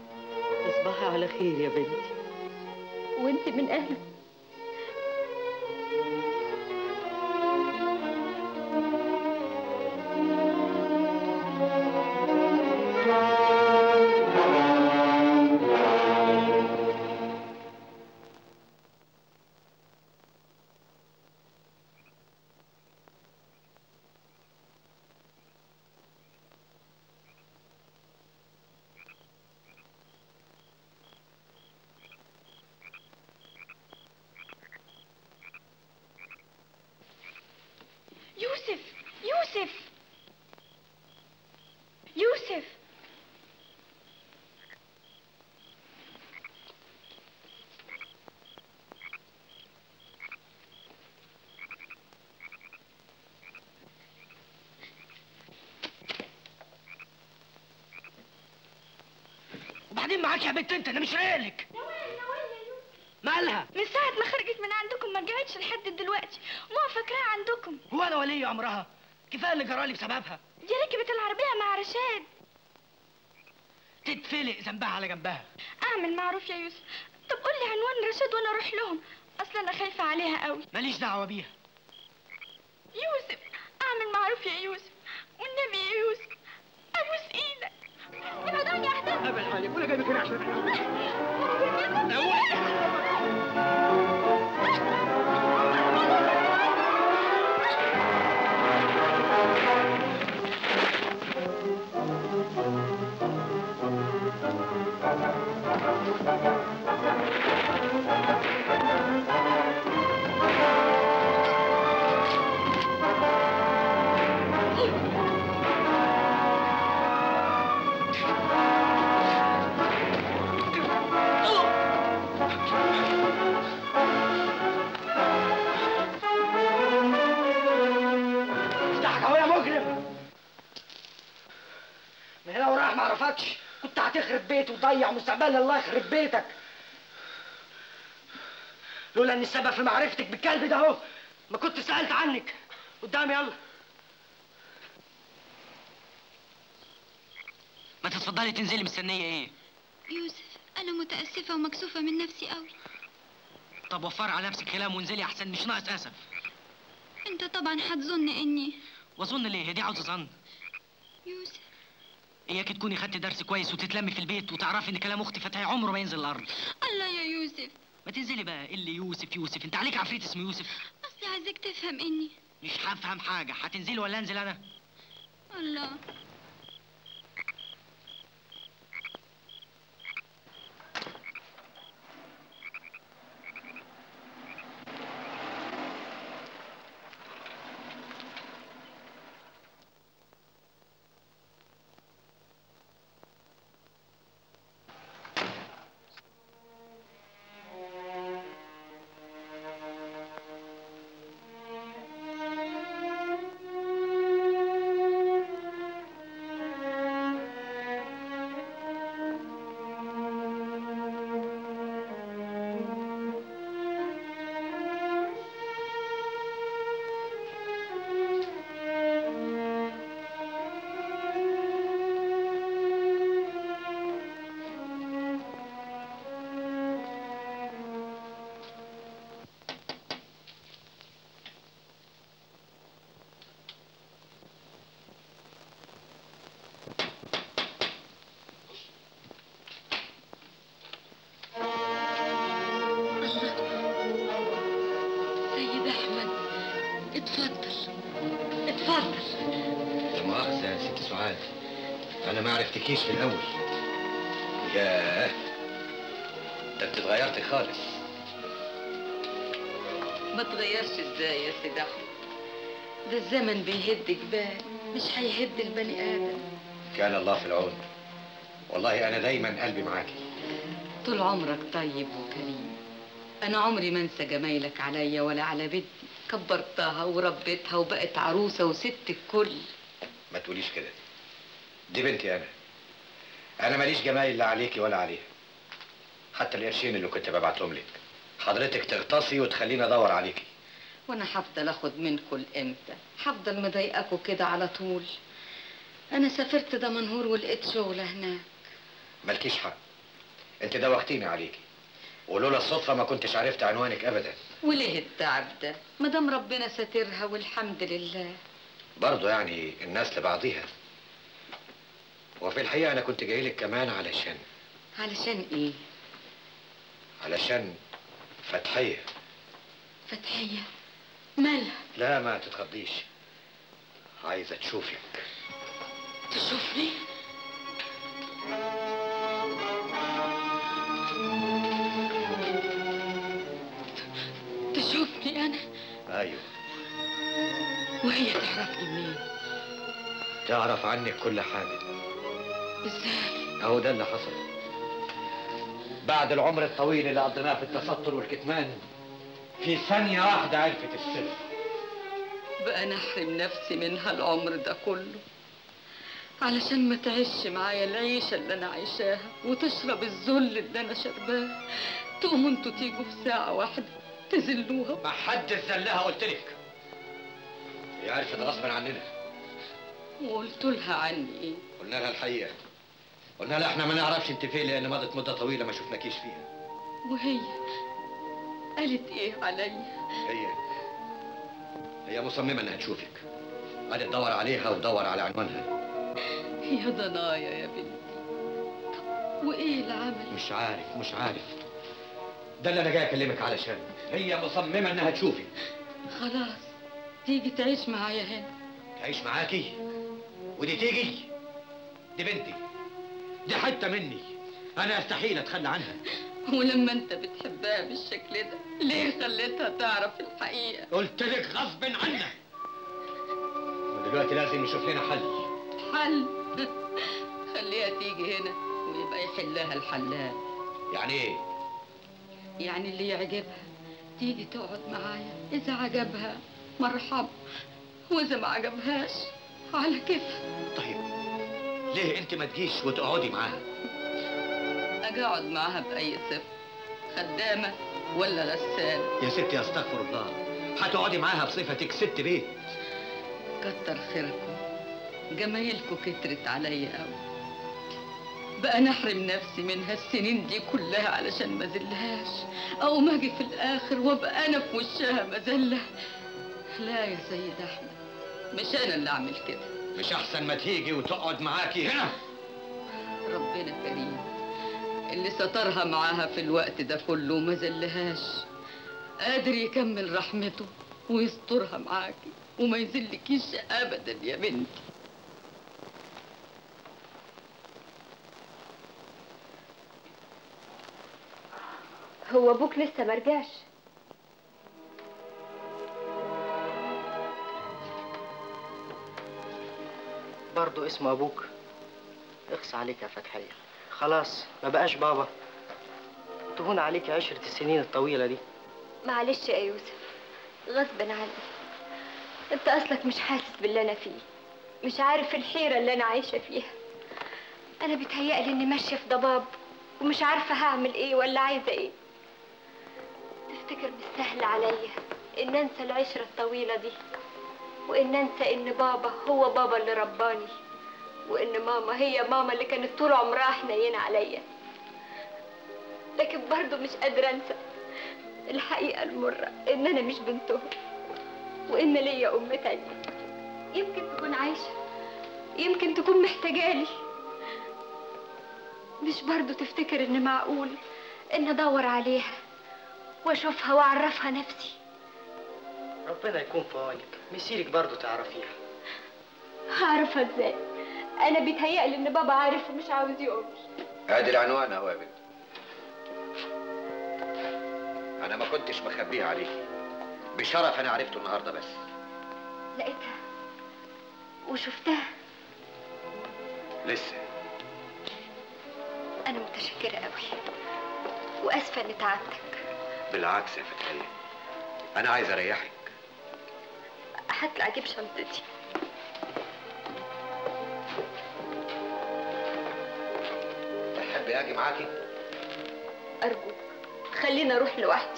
تصبحي على خير يا بنتي
وانت من اهله
يوسف يوسف يوسف
وبعدين معاك يا بنت انت انا مش رايقلك مالها
من ساعة ما خرجت من عندكم ما رجعتش لحد دلوقتي وما فاكراها عندكم
هو انا ولي امرها كفايه اللي جرالي بسببها
دي ركبت العربية مع رشاد
تتفلق ذنبها على جنبها
اعمل معروف يا يوسف طب قول لي عنوان رشاد وانا اروح لهم اصلا انا خايفة عليها قوي
ماليش دعوه بيها
يوسف اعمل معروف يا يوسف والنبي يا يوسف ابوس ايدك ابعدوني احسن
ابعد عنك ولا جايبك هنا عشان افتحك اهو يا مجرم من هنا ورايح ما اعرفكش كنت هتخرب بيت وتضيع مستقبلي الله يخرب بيتك لولا اني السبب في معرفتك بالكلب ده اهو ما كنت سالت عنك قدام يلا ما تتفضلي تنزلي مستنيه ايه
يوسف أنا متأسفة ومكسوفة من نفسي قوي
طب وفر على نفسك كلام وانزلي احسن مش ناقص اسف
أنت طبعا هتظن إني
واظن ليه هي دي عاوزه ظن
يوسف
اياك تكوني خدتي درس كويس وتتلمي في البيت وتعرفي ان كلام اختي فتحي عمره ما ينزل الارض
الله يا يوسف
ما تنزلي بقى اللي يوسف يوسف انت عليك عفريت اسمه يوسف
أصلي عايزك تفهم إني
مش هفهم حاجه هتنزلي ولا انزل انا
الله
سيد احمد اتفضل اتفضل
لا مؤاخذة يا ست سعاد أنا ما عرفتكيش في الأول ياه ده أنت اتغيرتي خالص
ما تغيرش ازاي يا سيد احمد ده الزمن بيهد جبال مش هيهد البني ادم
كان الله في العون والله أنا دايما قلبي معاكي
طول عمرك طيب وكريم انا عمري ما انسى جمايلك عليا ولا على بنتي كبرتها وربيتها وبقت عروسه وست الكل
ما تقوليش كده دي بنتي أنا أنا ماليش جمايل لا عليكي ولا عليها حتى القرشين اللي كنت ببعتهم لك حضرتك تغطسي وتخليني أدور عليكي
وانا هفضل اخد منكم امتى هفضل مضايقاكوا كده على طول انا سافرت دمنهور ولقيت شغل هناك
مالكيش حق انت دوختيني عليكي ولولا الصدفه ما كنتش عرفت عنوانك ابدا
وليه التعب ده ما دام ربنا ساترها والحمد لله
برضه يعني الناس لبعضيها وفي الحقيقه انا كنت جاي لك كمان علشان
علشان ايه
علشان فتحيه
فتحيه مالها
لا ما تتخضيش عايزه تشوفك
تشوفني تشوفني انا
ايوه
وهي تعرفني منين
تعرف عنك كل حاجه
ازاي
اهو ده اللي حصل بعد العمر الطويل اللي قضيناه في التستر والكتمان في ثانيه واحده عرفت السر
بقى نحرم نفسي منها العمر ده كله علشان ما تعيش معايا العيشة اللي أنا عايشاها وتشرب الذل اللي أنا شرباه تقوموا انتوا تيجوا في ساعة واحدة تذلوها
ما حد ذلها قلت لك هي عرفت غصبا عننا
وقلت لها عني ايه
قلنا لها الحقيقه قلنا لها احنا ما نعرفش انت فين لان مضت مده طويله ما شفناكيش فيها
وهي قالت ايه عليا
هي هي مصممه انها تشوفك قالت دور عليها ودور على عنوانها
يا ضنايا يا بنتي طب وايه العمل
مش عارف مش عارف ده اللي انا جاي اكلمك علشان هي مصممه انها تشوفك
خلاص تيجي تعيش معايا هنا
تعيش معاكي ودي تيجي دي بنتي دي حته مني انا استحيل اتخلى عنها
ولما انت بتحبها بالشكل ده ليه خليتها تعرف الحقيقة
قلت لك غصب عنك ودلوقتي لازم نشوف لنا حل
حل خليها تيجي هنا ويبقى يحلها الحلال
يعني ايه
يعني اللي يعجبها تيجي تقعد معايا إذا عجبها مرحب وإذا ما عجبهاش على كيفها
طيب ليه انت ما تجيش وتقعدي معاها
أجي أقعد معاها بأي صفة خدامة ولا غسالة
يا ستي استغفر الله هتقعدي معاها بصفتك ست بيت
كتر خيركم جمايلكم كترت عليا قوي بقى نحرم نفسي منها السنين دي كلها علشان ما زلهاش او ما اجي في الاخر وابقى انا في وشها مذله لا يا سيد احمد مش انا اللي اعمل كده
مش احسن ما تيجي وتقعد معاكي هنا
ربنا كريم اللي سترها معاها في الوقت ده كله وما زلهاش قادر يكمل رحمته ويسترها معاكي وما يذلكيش ابدا يا بنتي
هو ابوك لسه مرجعش
برضه اسمه ابوك اخص عليك يا فتحية خلاص ما بقاش بابا تهون عليك عشرة السنين الطويلة دي
معلش يا يوسف غصب عني انت اصلك مش حاسس باللي انا فيه مش عارف الحيرة اللي انا عايشة فيها انا بيتهيألي اني ماشية في ضباب ومش عارفة هعمل ايه ولا عايزة ايه تفتكر بالسهل عليا ان انسى العشرة الطويلة دي وان انسى ان بابا هو بابا اللي رباني وان ماما هي ماما اللي كانت طول عمرها حنينة عليا لكن برضه مش قادرة انسى الحقيقة المرة ان انا مش بنتهم وان ليا ام تانية يمكن تكون عايشة يمكن تكون محتاجالي مش برضه تفتكر ان معقول ان ادور عليها واشوفها واعرفها نفسي
ربنا يكون في عونك مسيرك برضه تعرفيها
هعرفها ازاي انا بيتهيألي ان بابا عارف ومش عاوز يقول
ادي العنوان اهو يا بنت انا ما كنتش مخبيها عليكي بشرف انا عرفته النهارده بس
لقيتها وشفتها
لسه
انا متشكرة قوي واسفة اني تعبتك
بالعكس يا فتحية انا عايز اريحك
هطلع اجيب شنطتي
تحبي اجي معاكي
ارجوك خليني اروح لوحدي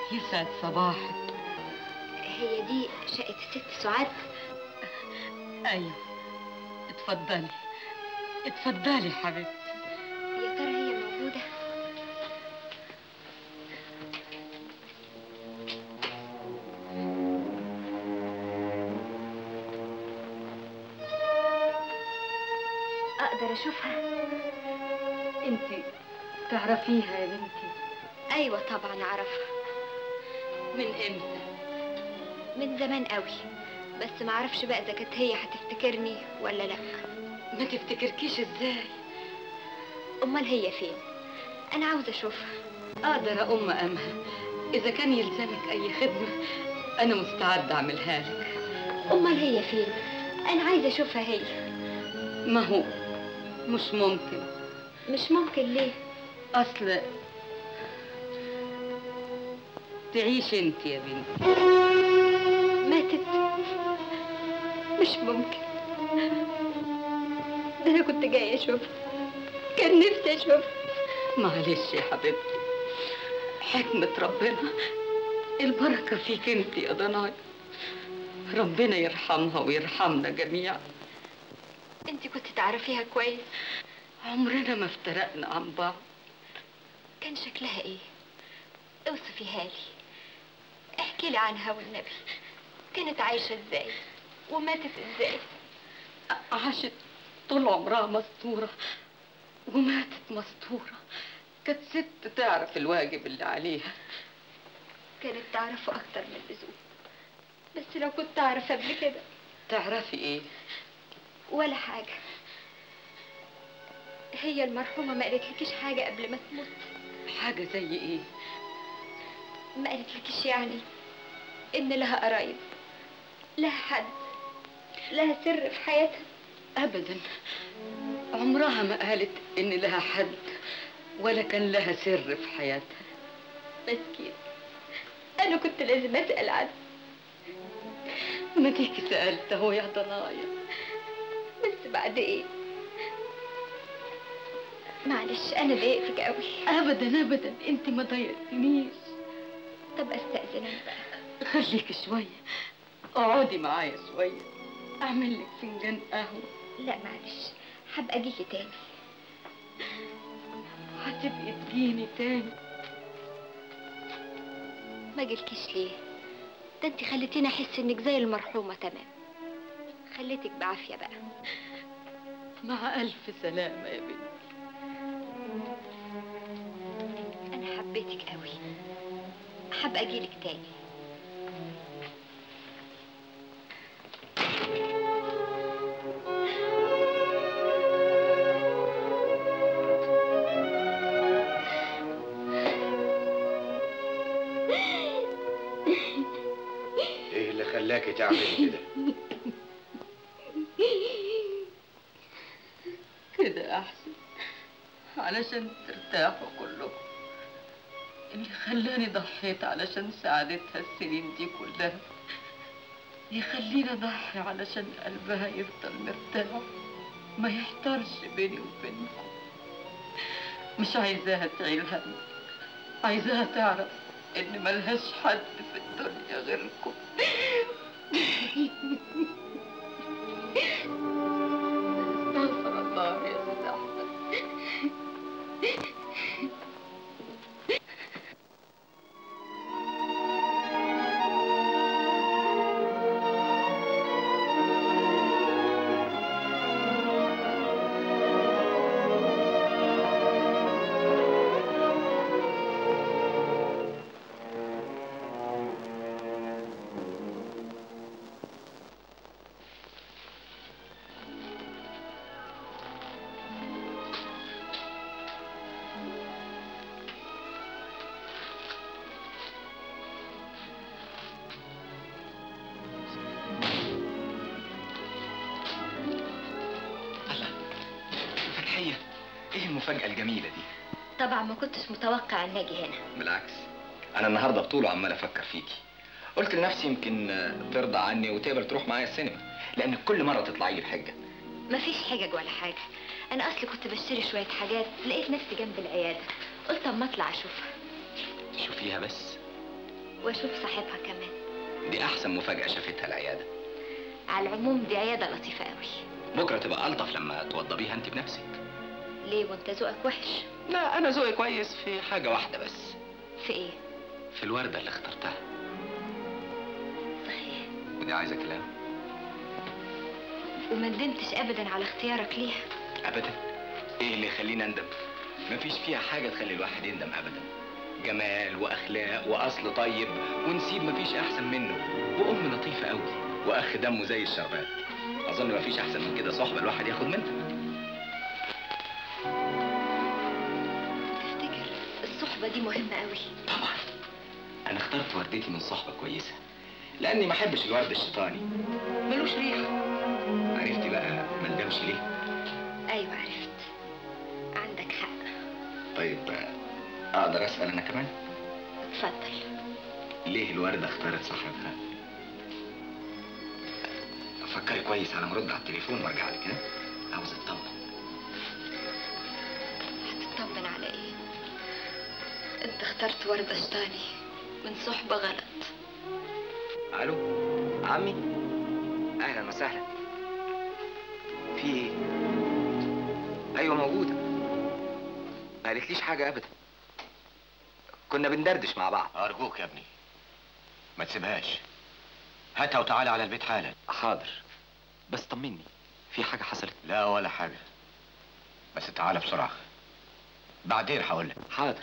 يسعد صباحك
هي دي شقة الست سعاد
ايوه اتفضلي اتفضلي حبيبتي
يا ترى هي موجودة أقدر أشوفها
انت تعرفيها يا بنتي
أيوة طبعا أعرفها
من امتى
من زمان قوي بس ما اعرفش بقى اذا كانت هي هتفتكرني ولا لا
ما تفتكركيش ازاي
امال هي فين انا عاوزه اشوفها
اقدر اقوم امها اذا كان يلزمك اي خدمه انا مستعده اعملها لك
امال هي فين انا عايزه اشوفها هي
ما هو مش ممكن
مش ممكن ليه
اصل تعيش انت يا بنتي
ماتت مش ممكن ده انا كنت جايه اشوفها كان نفسي اشوفها
معلش يا حبيبتي حكمة ربنا البركة فيك انت يا ضناي ربنا يرحمها ويرحمنا جميعا
انت كنت تعرفيها كويس
عمرنا ما افترقنا عن بعض
كان شكلها ايه اوصفيها لي احكي لي عنها والنبي كانت عايشه ازاي وماتت ازاي
عاشت طول عمرها مستورة وماتت مستورة كانت ست تعرف الواجب اللي عليها
كانت تعرفه اكتر من اللزوم بس لو كنت اعرف قبل كده
تعرفي ايه
ولا حاجه هي المرحومه ما قالتلكيش حاجه قبل ما تموت
حاجة زي ايه
ما قالتلكيش يعني ان لها قرايب لها حد لها سر في حياتها
ابدا عمرها ما قالت ان لها حد ولا كان لها سر في حياتها
مسكين انا كنت لازم اسال عنها
ما ديكي سألت اهو يا ضنايا
بس بعد ايه معلش انا ضايقتك قوي
ابدا ابدا انت ما ضايقتنيش
طب استاذن انا بقى
خليكي شوية اقعدي معايا شوية اعمل لك فنجان قهوة
لا معلش هبقى اجيكي تاني
هتبقي تجيني تاني
ما جيلكيش ليه ده انت خليتيني احس انك زي المرحومه تمام خليتك بعافيه بقى
مع الف سلامة يا بنتي
انا حبيتك قوي هبقى اجيلك تاني
ايه اللي خلاكي تعملي كده
كده احسن علشان ترتاحوا كلكم اللي خلاني ضحيت علشان سعادتها السنين دي كلها يخليني اضحي علشان قلبها يفضل مرتاح ما يحترش بيني وبينكم مش عايزاها تعيل هم عايزاها تعرف ان ملهاش حد في الدنيا غيركم استغفر الله يا استاذ احمد
فتحية ايه المفاجأة الجميلة دي
طبعا ما كنتش متوقع ان اجي هنا
بالعكس انا النهارده بطوله عمال افكر فيكي قلت لنفسي يمكن آه، ترضى عني وتقبل تروح معايا السينما لان كل مره تطلعي لي بحجه
مفيش حجج ولا حاجه انا اصلي كنت بشتري شويه حاجات لقيت نفسي جنب العياده قلت اما اطلع اشوفها
شوفيها بس
واشوف صاحبها كمان
دي احسن مفاجاه شافتها العياده
على العموم دي عياده لطيفه قوي
بكره تبقى الطف لما توضبيها انت بنفسك
ليه وانت ذوقك وحش
لا انا ذوقي كويس في حاجه واحده بس
في ايه
في الورده اللي اخترتها
صحيح
ودي عايزه كلام
وما ندمتش ابدا على اختيارك ليها
ابدا ايه اللي يخليني اندم مفيش فيها حاجه تخلي الواحد يندم ابدا جمال واخلاق واصل طيب ونسيب مفيش احسن منه وام لطيفه قوي واخ دمه زي الشربات اظن مفيش احسن من كده صحبه الواحد ياخد منها
تفتكر الصحبه دي مهمه قوي
طبعا انا اخترت وردتي من صحبه كويسه لاني ما احبش الورد الشيطاني ملوش ريحه عرفتي بقى ما ندمش ليه
ايوه عرفت عندك حق
طيب اقدر اسال انا كمان
اتفضل
ليه الوردة اختارت صاحبها؟ فكري كويس على ما ارد على التليفون وارجع لك ها؟ عاوز اطمن
هتطمن على ايه انت اخترت وردة شطاني من صحبة غلط
الو عمي اهلا وسهلا في ايه؟ ايوه موجودة ما قالتليش حاجة ابدا كنا بندردش مع بعض
ارجوك يا ابني ما تسيبهاش هاتها وتعالى على البيت حالا
حاضر بس طمني في حاجة حصلت
لا ولا حاجة بس تعالى بسرعة بعدين هقول لك
حاضر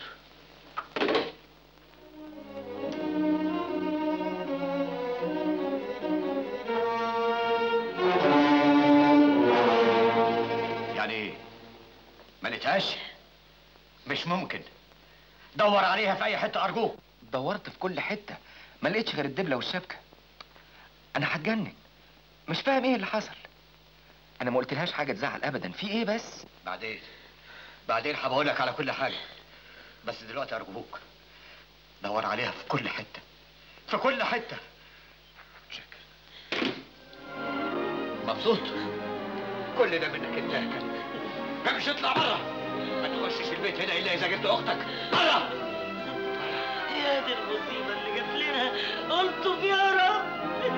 يعني ايه ما لقيتهاش مش ممكن دور عليها في اي حته ارجوك
دورت في كل حتة ما لقيتش غير الدبلة والشبكة انا هتجنن مش فاهم ايه اللي حصل انا ما قلتلهاش حاجة تزعل ابدا في ايه بس
بعدين بعدين هبقول لك على كل حاجه بس دلوقتي ارجوك دور عليها في كل حته في كل حته شكرا مبسوط كل ده منك انت يا كلب امشي اطلع بره ما تخشش البيت هنا الا اذا جبت اختك بره
يا دي المصيبة اللي جات لنا قلت يا رب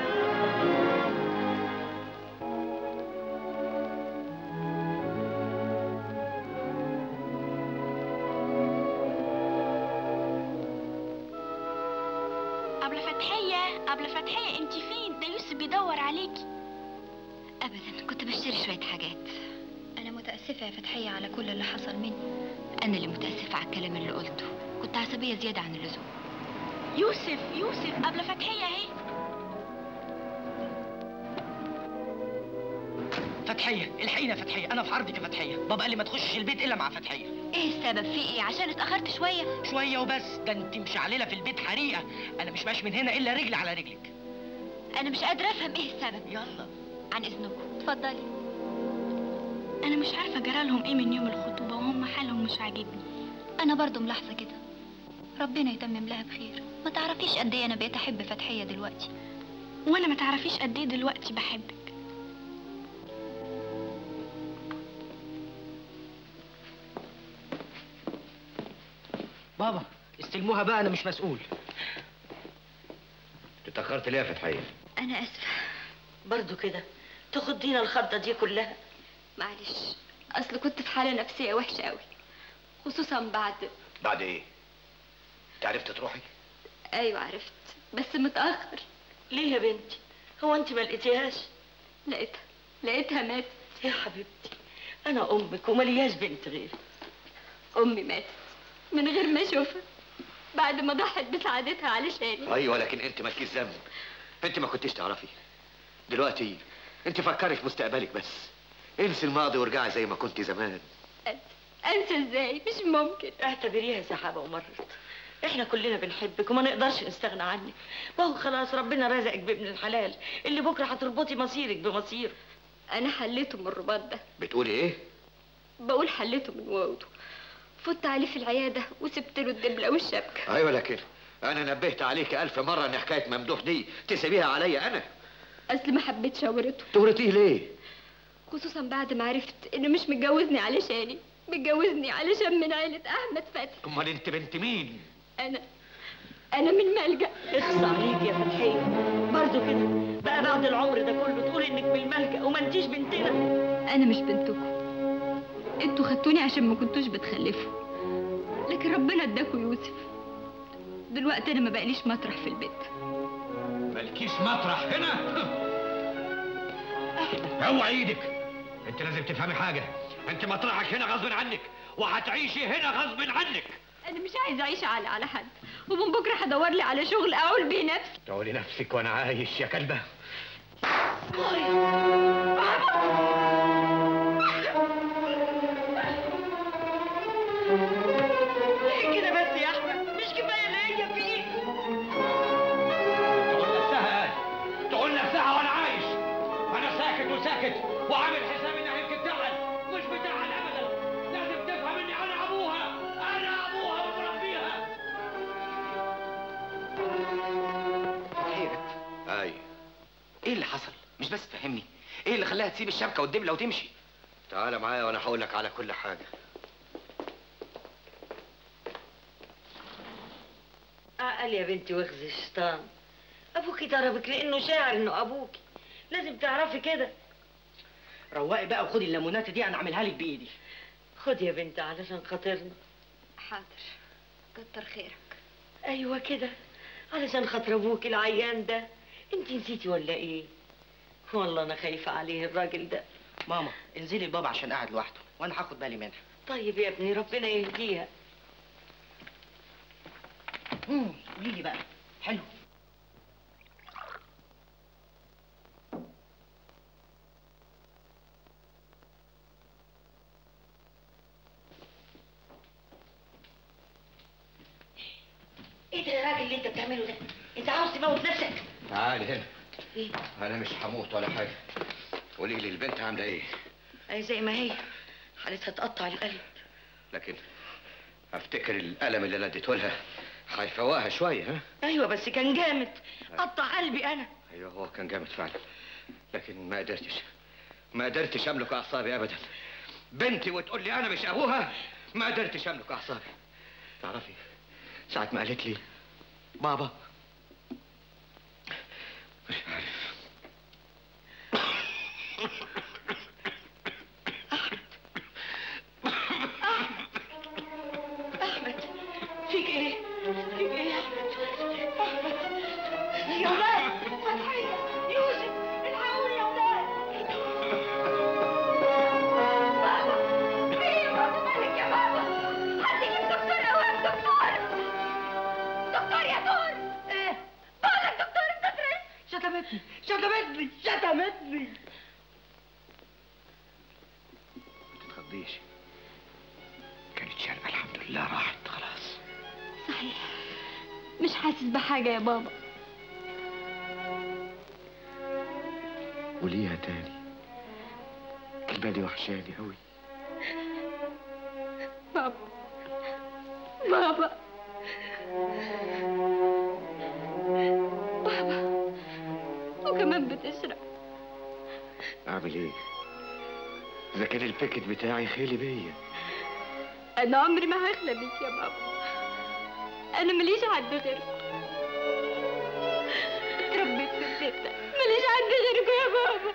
قبل فتحية قبل فتحية انت فين ده يوسف بيدور عليكي
ابدا كنت بشتري شوية حاجات انا متأسفة يا فتحية على كل اللي حصل مني انا اللي متأسفة على الكلام اللي قلته كنت عصبية زيادة عن اللزوم
يوسف يوسف قبل فتحية اهي
فتحية الحقينا فتحية أنا في عرضك يا فتحية بابا قال لي ما تخشش البيت إلا مع فتحية
ايه السبب في ايه عشان اتأخرت شوية
شوية وبس ده أنت مشعللة في البيت حريقة أنا مش ماشي من هنا إلا رجل على رجلك
انا مش قادرة افهم ايه السبب
يلا
عن اذنكم اتفضلي
انا مش عارفة جرالهم ايه من يوم الخطوبة وهم حالهم مش عاجبني
انا برضو ملاحظه كده ربنا يتمم لها بخير ما تعرفيش قد ايه انا بقيت احب فتحيه دلوقتي
وانا ما تعرفيش قد ايه دلوقتي بحبك
بابا استلموها بقى أنا مش مسؤول
اتاخرت ليه يا فتحيه
انا اسفة
برضو كده تخدينا الخضة دي كلها
معلش اصل كنت في حالة نفسية وحشة قوي خصوصا بعد
بعد ايه انت عرفت تروحي
ايوه عرفت بس متأخر
ليه يا بنتي هو انت ما لقيتيهاش
لقيتها لقيتها ماتت
يا حبيبتي انا امك وملياش بنت غيري
امي ماتت من غير ما اشوفها بعد ما ضحت بسعادتها علشاني
ايوه لكن انت مالكيش ذنب انت ما كنتيش تعرفي دلوقتي انت فكري في مستقبلك بس انسي الماضي وارجعي زي ما كنت زمان
انسى ازاي مش ممكن
اعتبريها سحابة ومرت احنا كلنا بنحبك وما نقدرش نستغنى عنك وهو خلاص ربنا رزقك بابن الحلال اللي بكره هتربطي مصيرك بمصيره
انا حليته من الرباط ده
بتقولي ايه
بقول حليته من وعده فت عليه في العيادة وسبت له الدبلة والشبكة
ايوه لكن انا نبهت عليك الف مره ان حكايه ممدوح دي تسيبيها عليا انا
اصل ما حبيتش اورطه
تورطيه ليه
خصوصا بعد ما عرفت انه مش متجوزني علشاني متجوزني علشان من عيلة احمد فتحي
امال انت بنت مين
انا انا من ملجأ
اخص عليك يا فتحية برضه كده بقى بعد العمر ده كله تقولي انك من الملجأ وما انتيش بنتنا
انا مش بنتكم انتوا خدتوني عشان ما كنتوش بتخلفوا لكن ربنا اداكوا يوسف دلوقتي انا ما بقاليش مطرح في البيت
مالكيش مطرح هنا اوعى ايدك انت لازم تفهمي حاجه انت مطرحك هنا غصب عنك وهتعيشي هنا غصب عنك
انا مش عايزه اعيش على على حد ومن بكره هدور لي على شغل اعول بيه نفسي
تقولي نفسك وانا عايش يا كلبه
ليه كده بس يا احمد مش كفايه اللي هي فيه
تقول نفسها قال تقول نفسها وانا عايش انا ساكت وساكت وعامل حساب انها يمكن تزعل مش بتزعل ابدا لازم تفهم اني انا ابوها انا ابوها ومربيها
خيرت
اي
ايه اللي حصل مش بس تفهمني ايه اللي خلاها تسيب الشبكه والدبله وتمشي
تعالى معايا وانا هقول لك على كل حاجه
عقل يا بنتي واخذ الشيطان ابوكي ضربك لانه شاعر انه ابوكي لازم تعرفي كده
روقي بقى وخدي الليمونات دي انا اعملها لك بايدي
خد يا بنتي علشان خاطرنا
حاضر كتر خيرك
ايوه كده علشان خاطر ابوكي العيان ده انت نسيتي ولا ايه والله انا خايفه عليه الراجل ده
ماما انزلي الباب عشان قاعد لوحده وانا هاخد بالي منها
طيب يا ابني ربنا يهديها
امم قولي لي بقى حلو
ايه ده يا راجل اللي انت بتعمله ده انت عاوز تموت نفسك
تعالي هنا
ايه
انا مش هموت ولا حاجه قولي لي البنت عامله ايه
اي زي ما هي حالتها تقطع القلب
لكن افتكر الالم اللي انا اديته لها هيفوقها شويه ها
ايوه بس كان جامد قطع قلبي انا
ايوه هو كان جامد فعلا لكن ما قدرتش ما قدرتش املك اعصابي ابدا بنتي وتقول لي انا مش ابوها ما قدرتش املك اعصابي تعرفي ساعة ما قالت لي بابا مش عارف
احمد فيك ايه فيك ايه يا احمد يا ولاد فتحية يوسف الحقوني يا ولاد بابا ايه مالك يا بابا حد يجيب دكتور يا ولد دكتور دكتور يا دور ايه بقول لك دكتور انت تريس شتمتني شتمتني شتمتني
ما تتخضيش كانت شارقة الحمد لله راحت خلاص
صحيح مش حاسس بحاجه يا بابا
قوليها تاني الكلمة دي وحشاني قوي
بابا بابا بابا وكمان بتشرب
اعمل ايه اذا كان الباكت بتاعي خالي بيا
انا عمري ما هخلى بيك يا بابا انا ماليش حد غيرك اتربيت في البيت ده ماليش حد غيرك يا بابا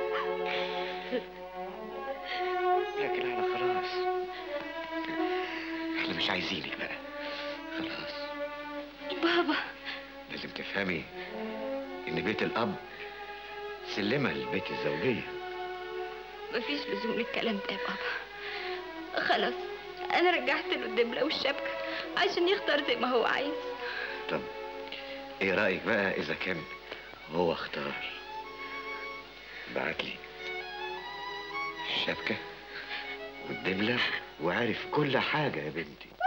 لكن انا خلاص احنا مش عايزينك بقى خلاص
بابا
لازم تفهمي ان بيت الاب سلمة لبيت الزوجية
مفيش لزوم للكلام ده يا بابا خلاص انا رجعت له الدبله والشبكه عشان يختار زي ما هو عايز
طب ايه رأيك بقى اذا كان هو اختار بعت لي الشبكة والدبلة وعارف كل حاجة يا بنتي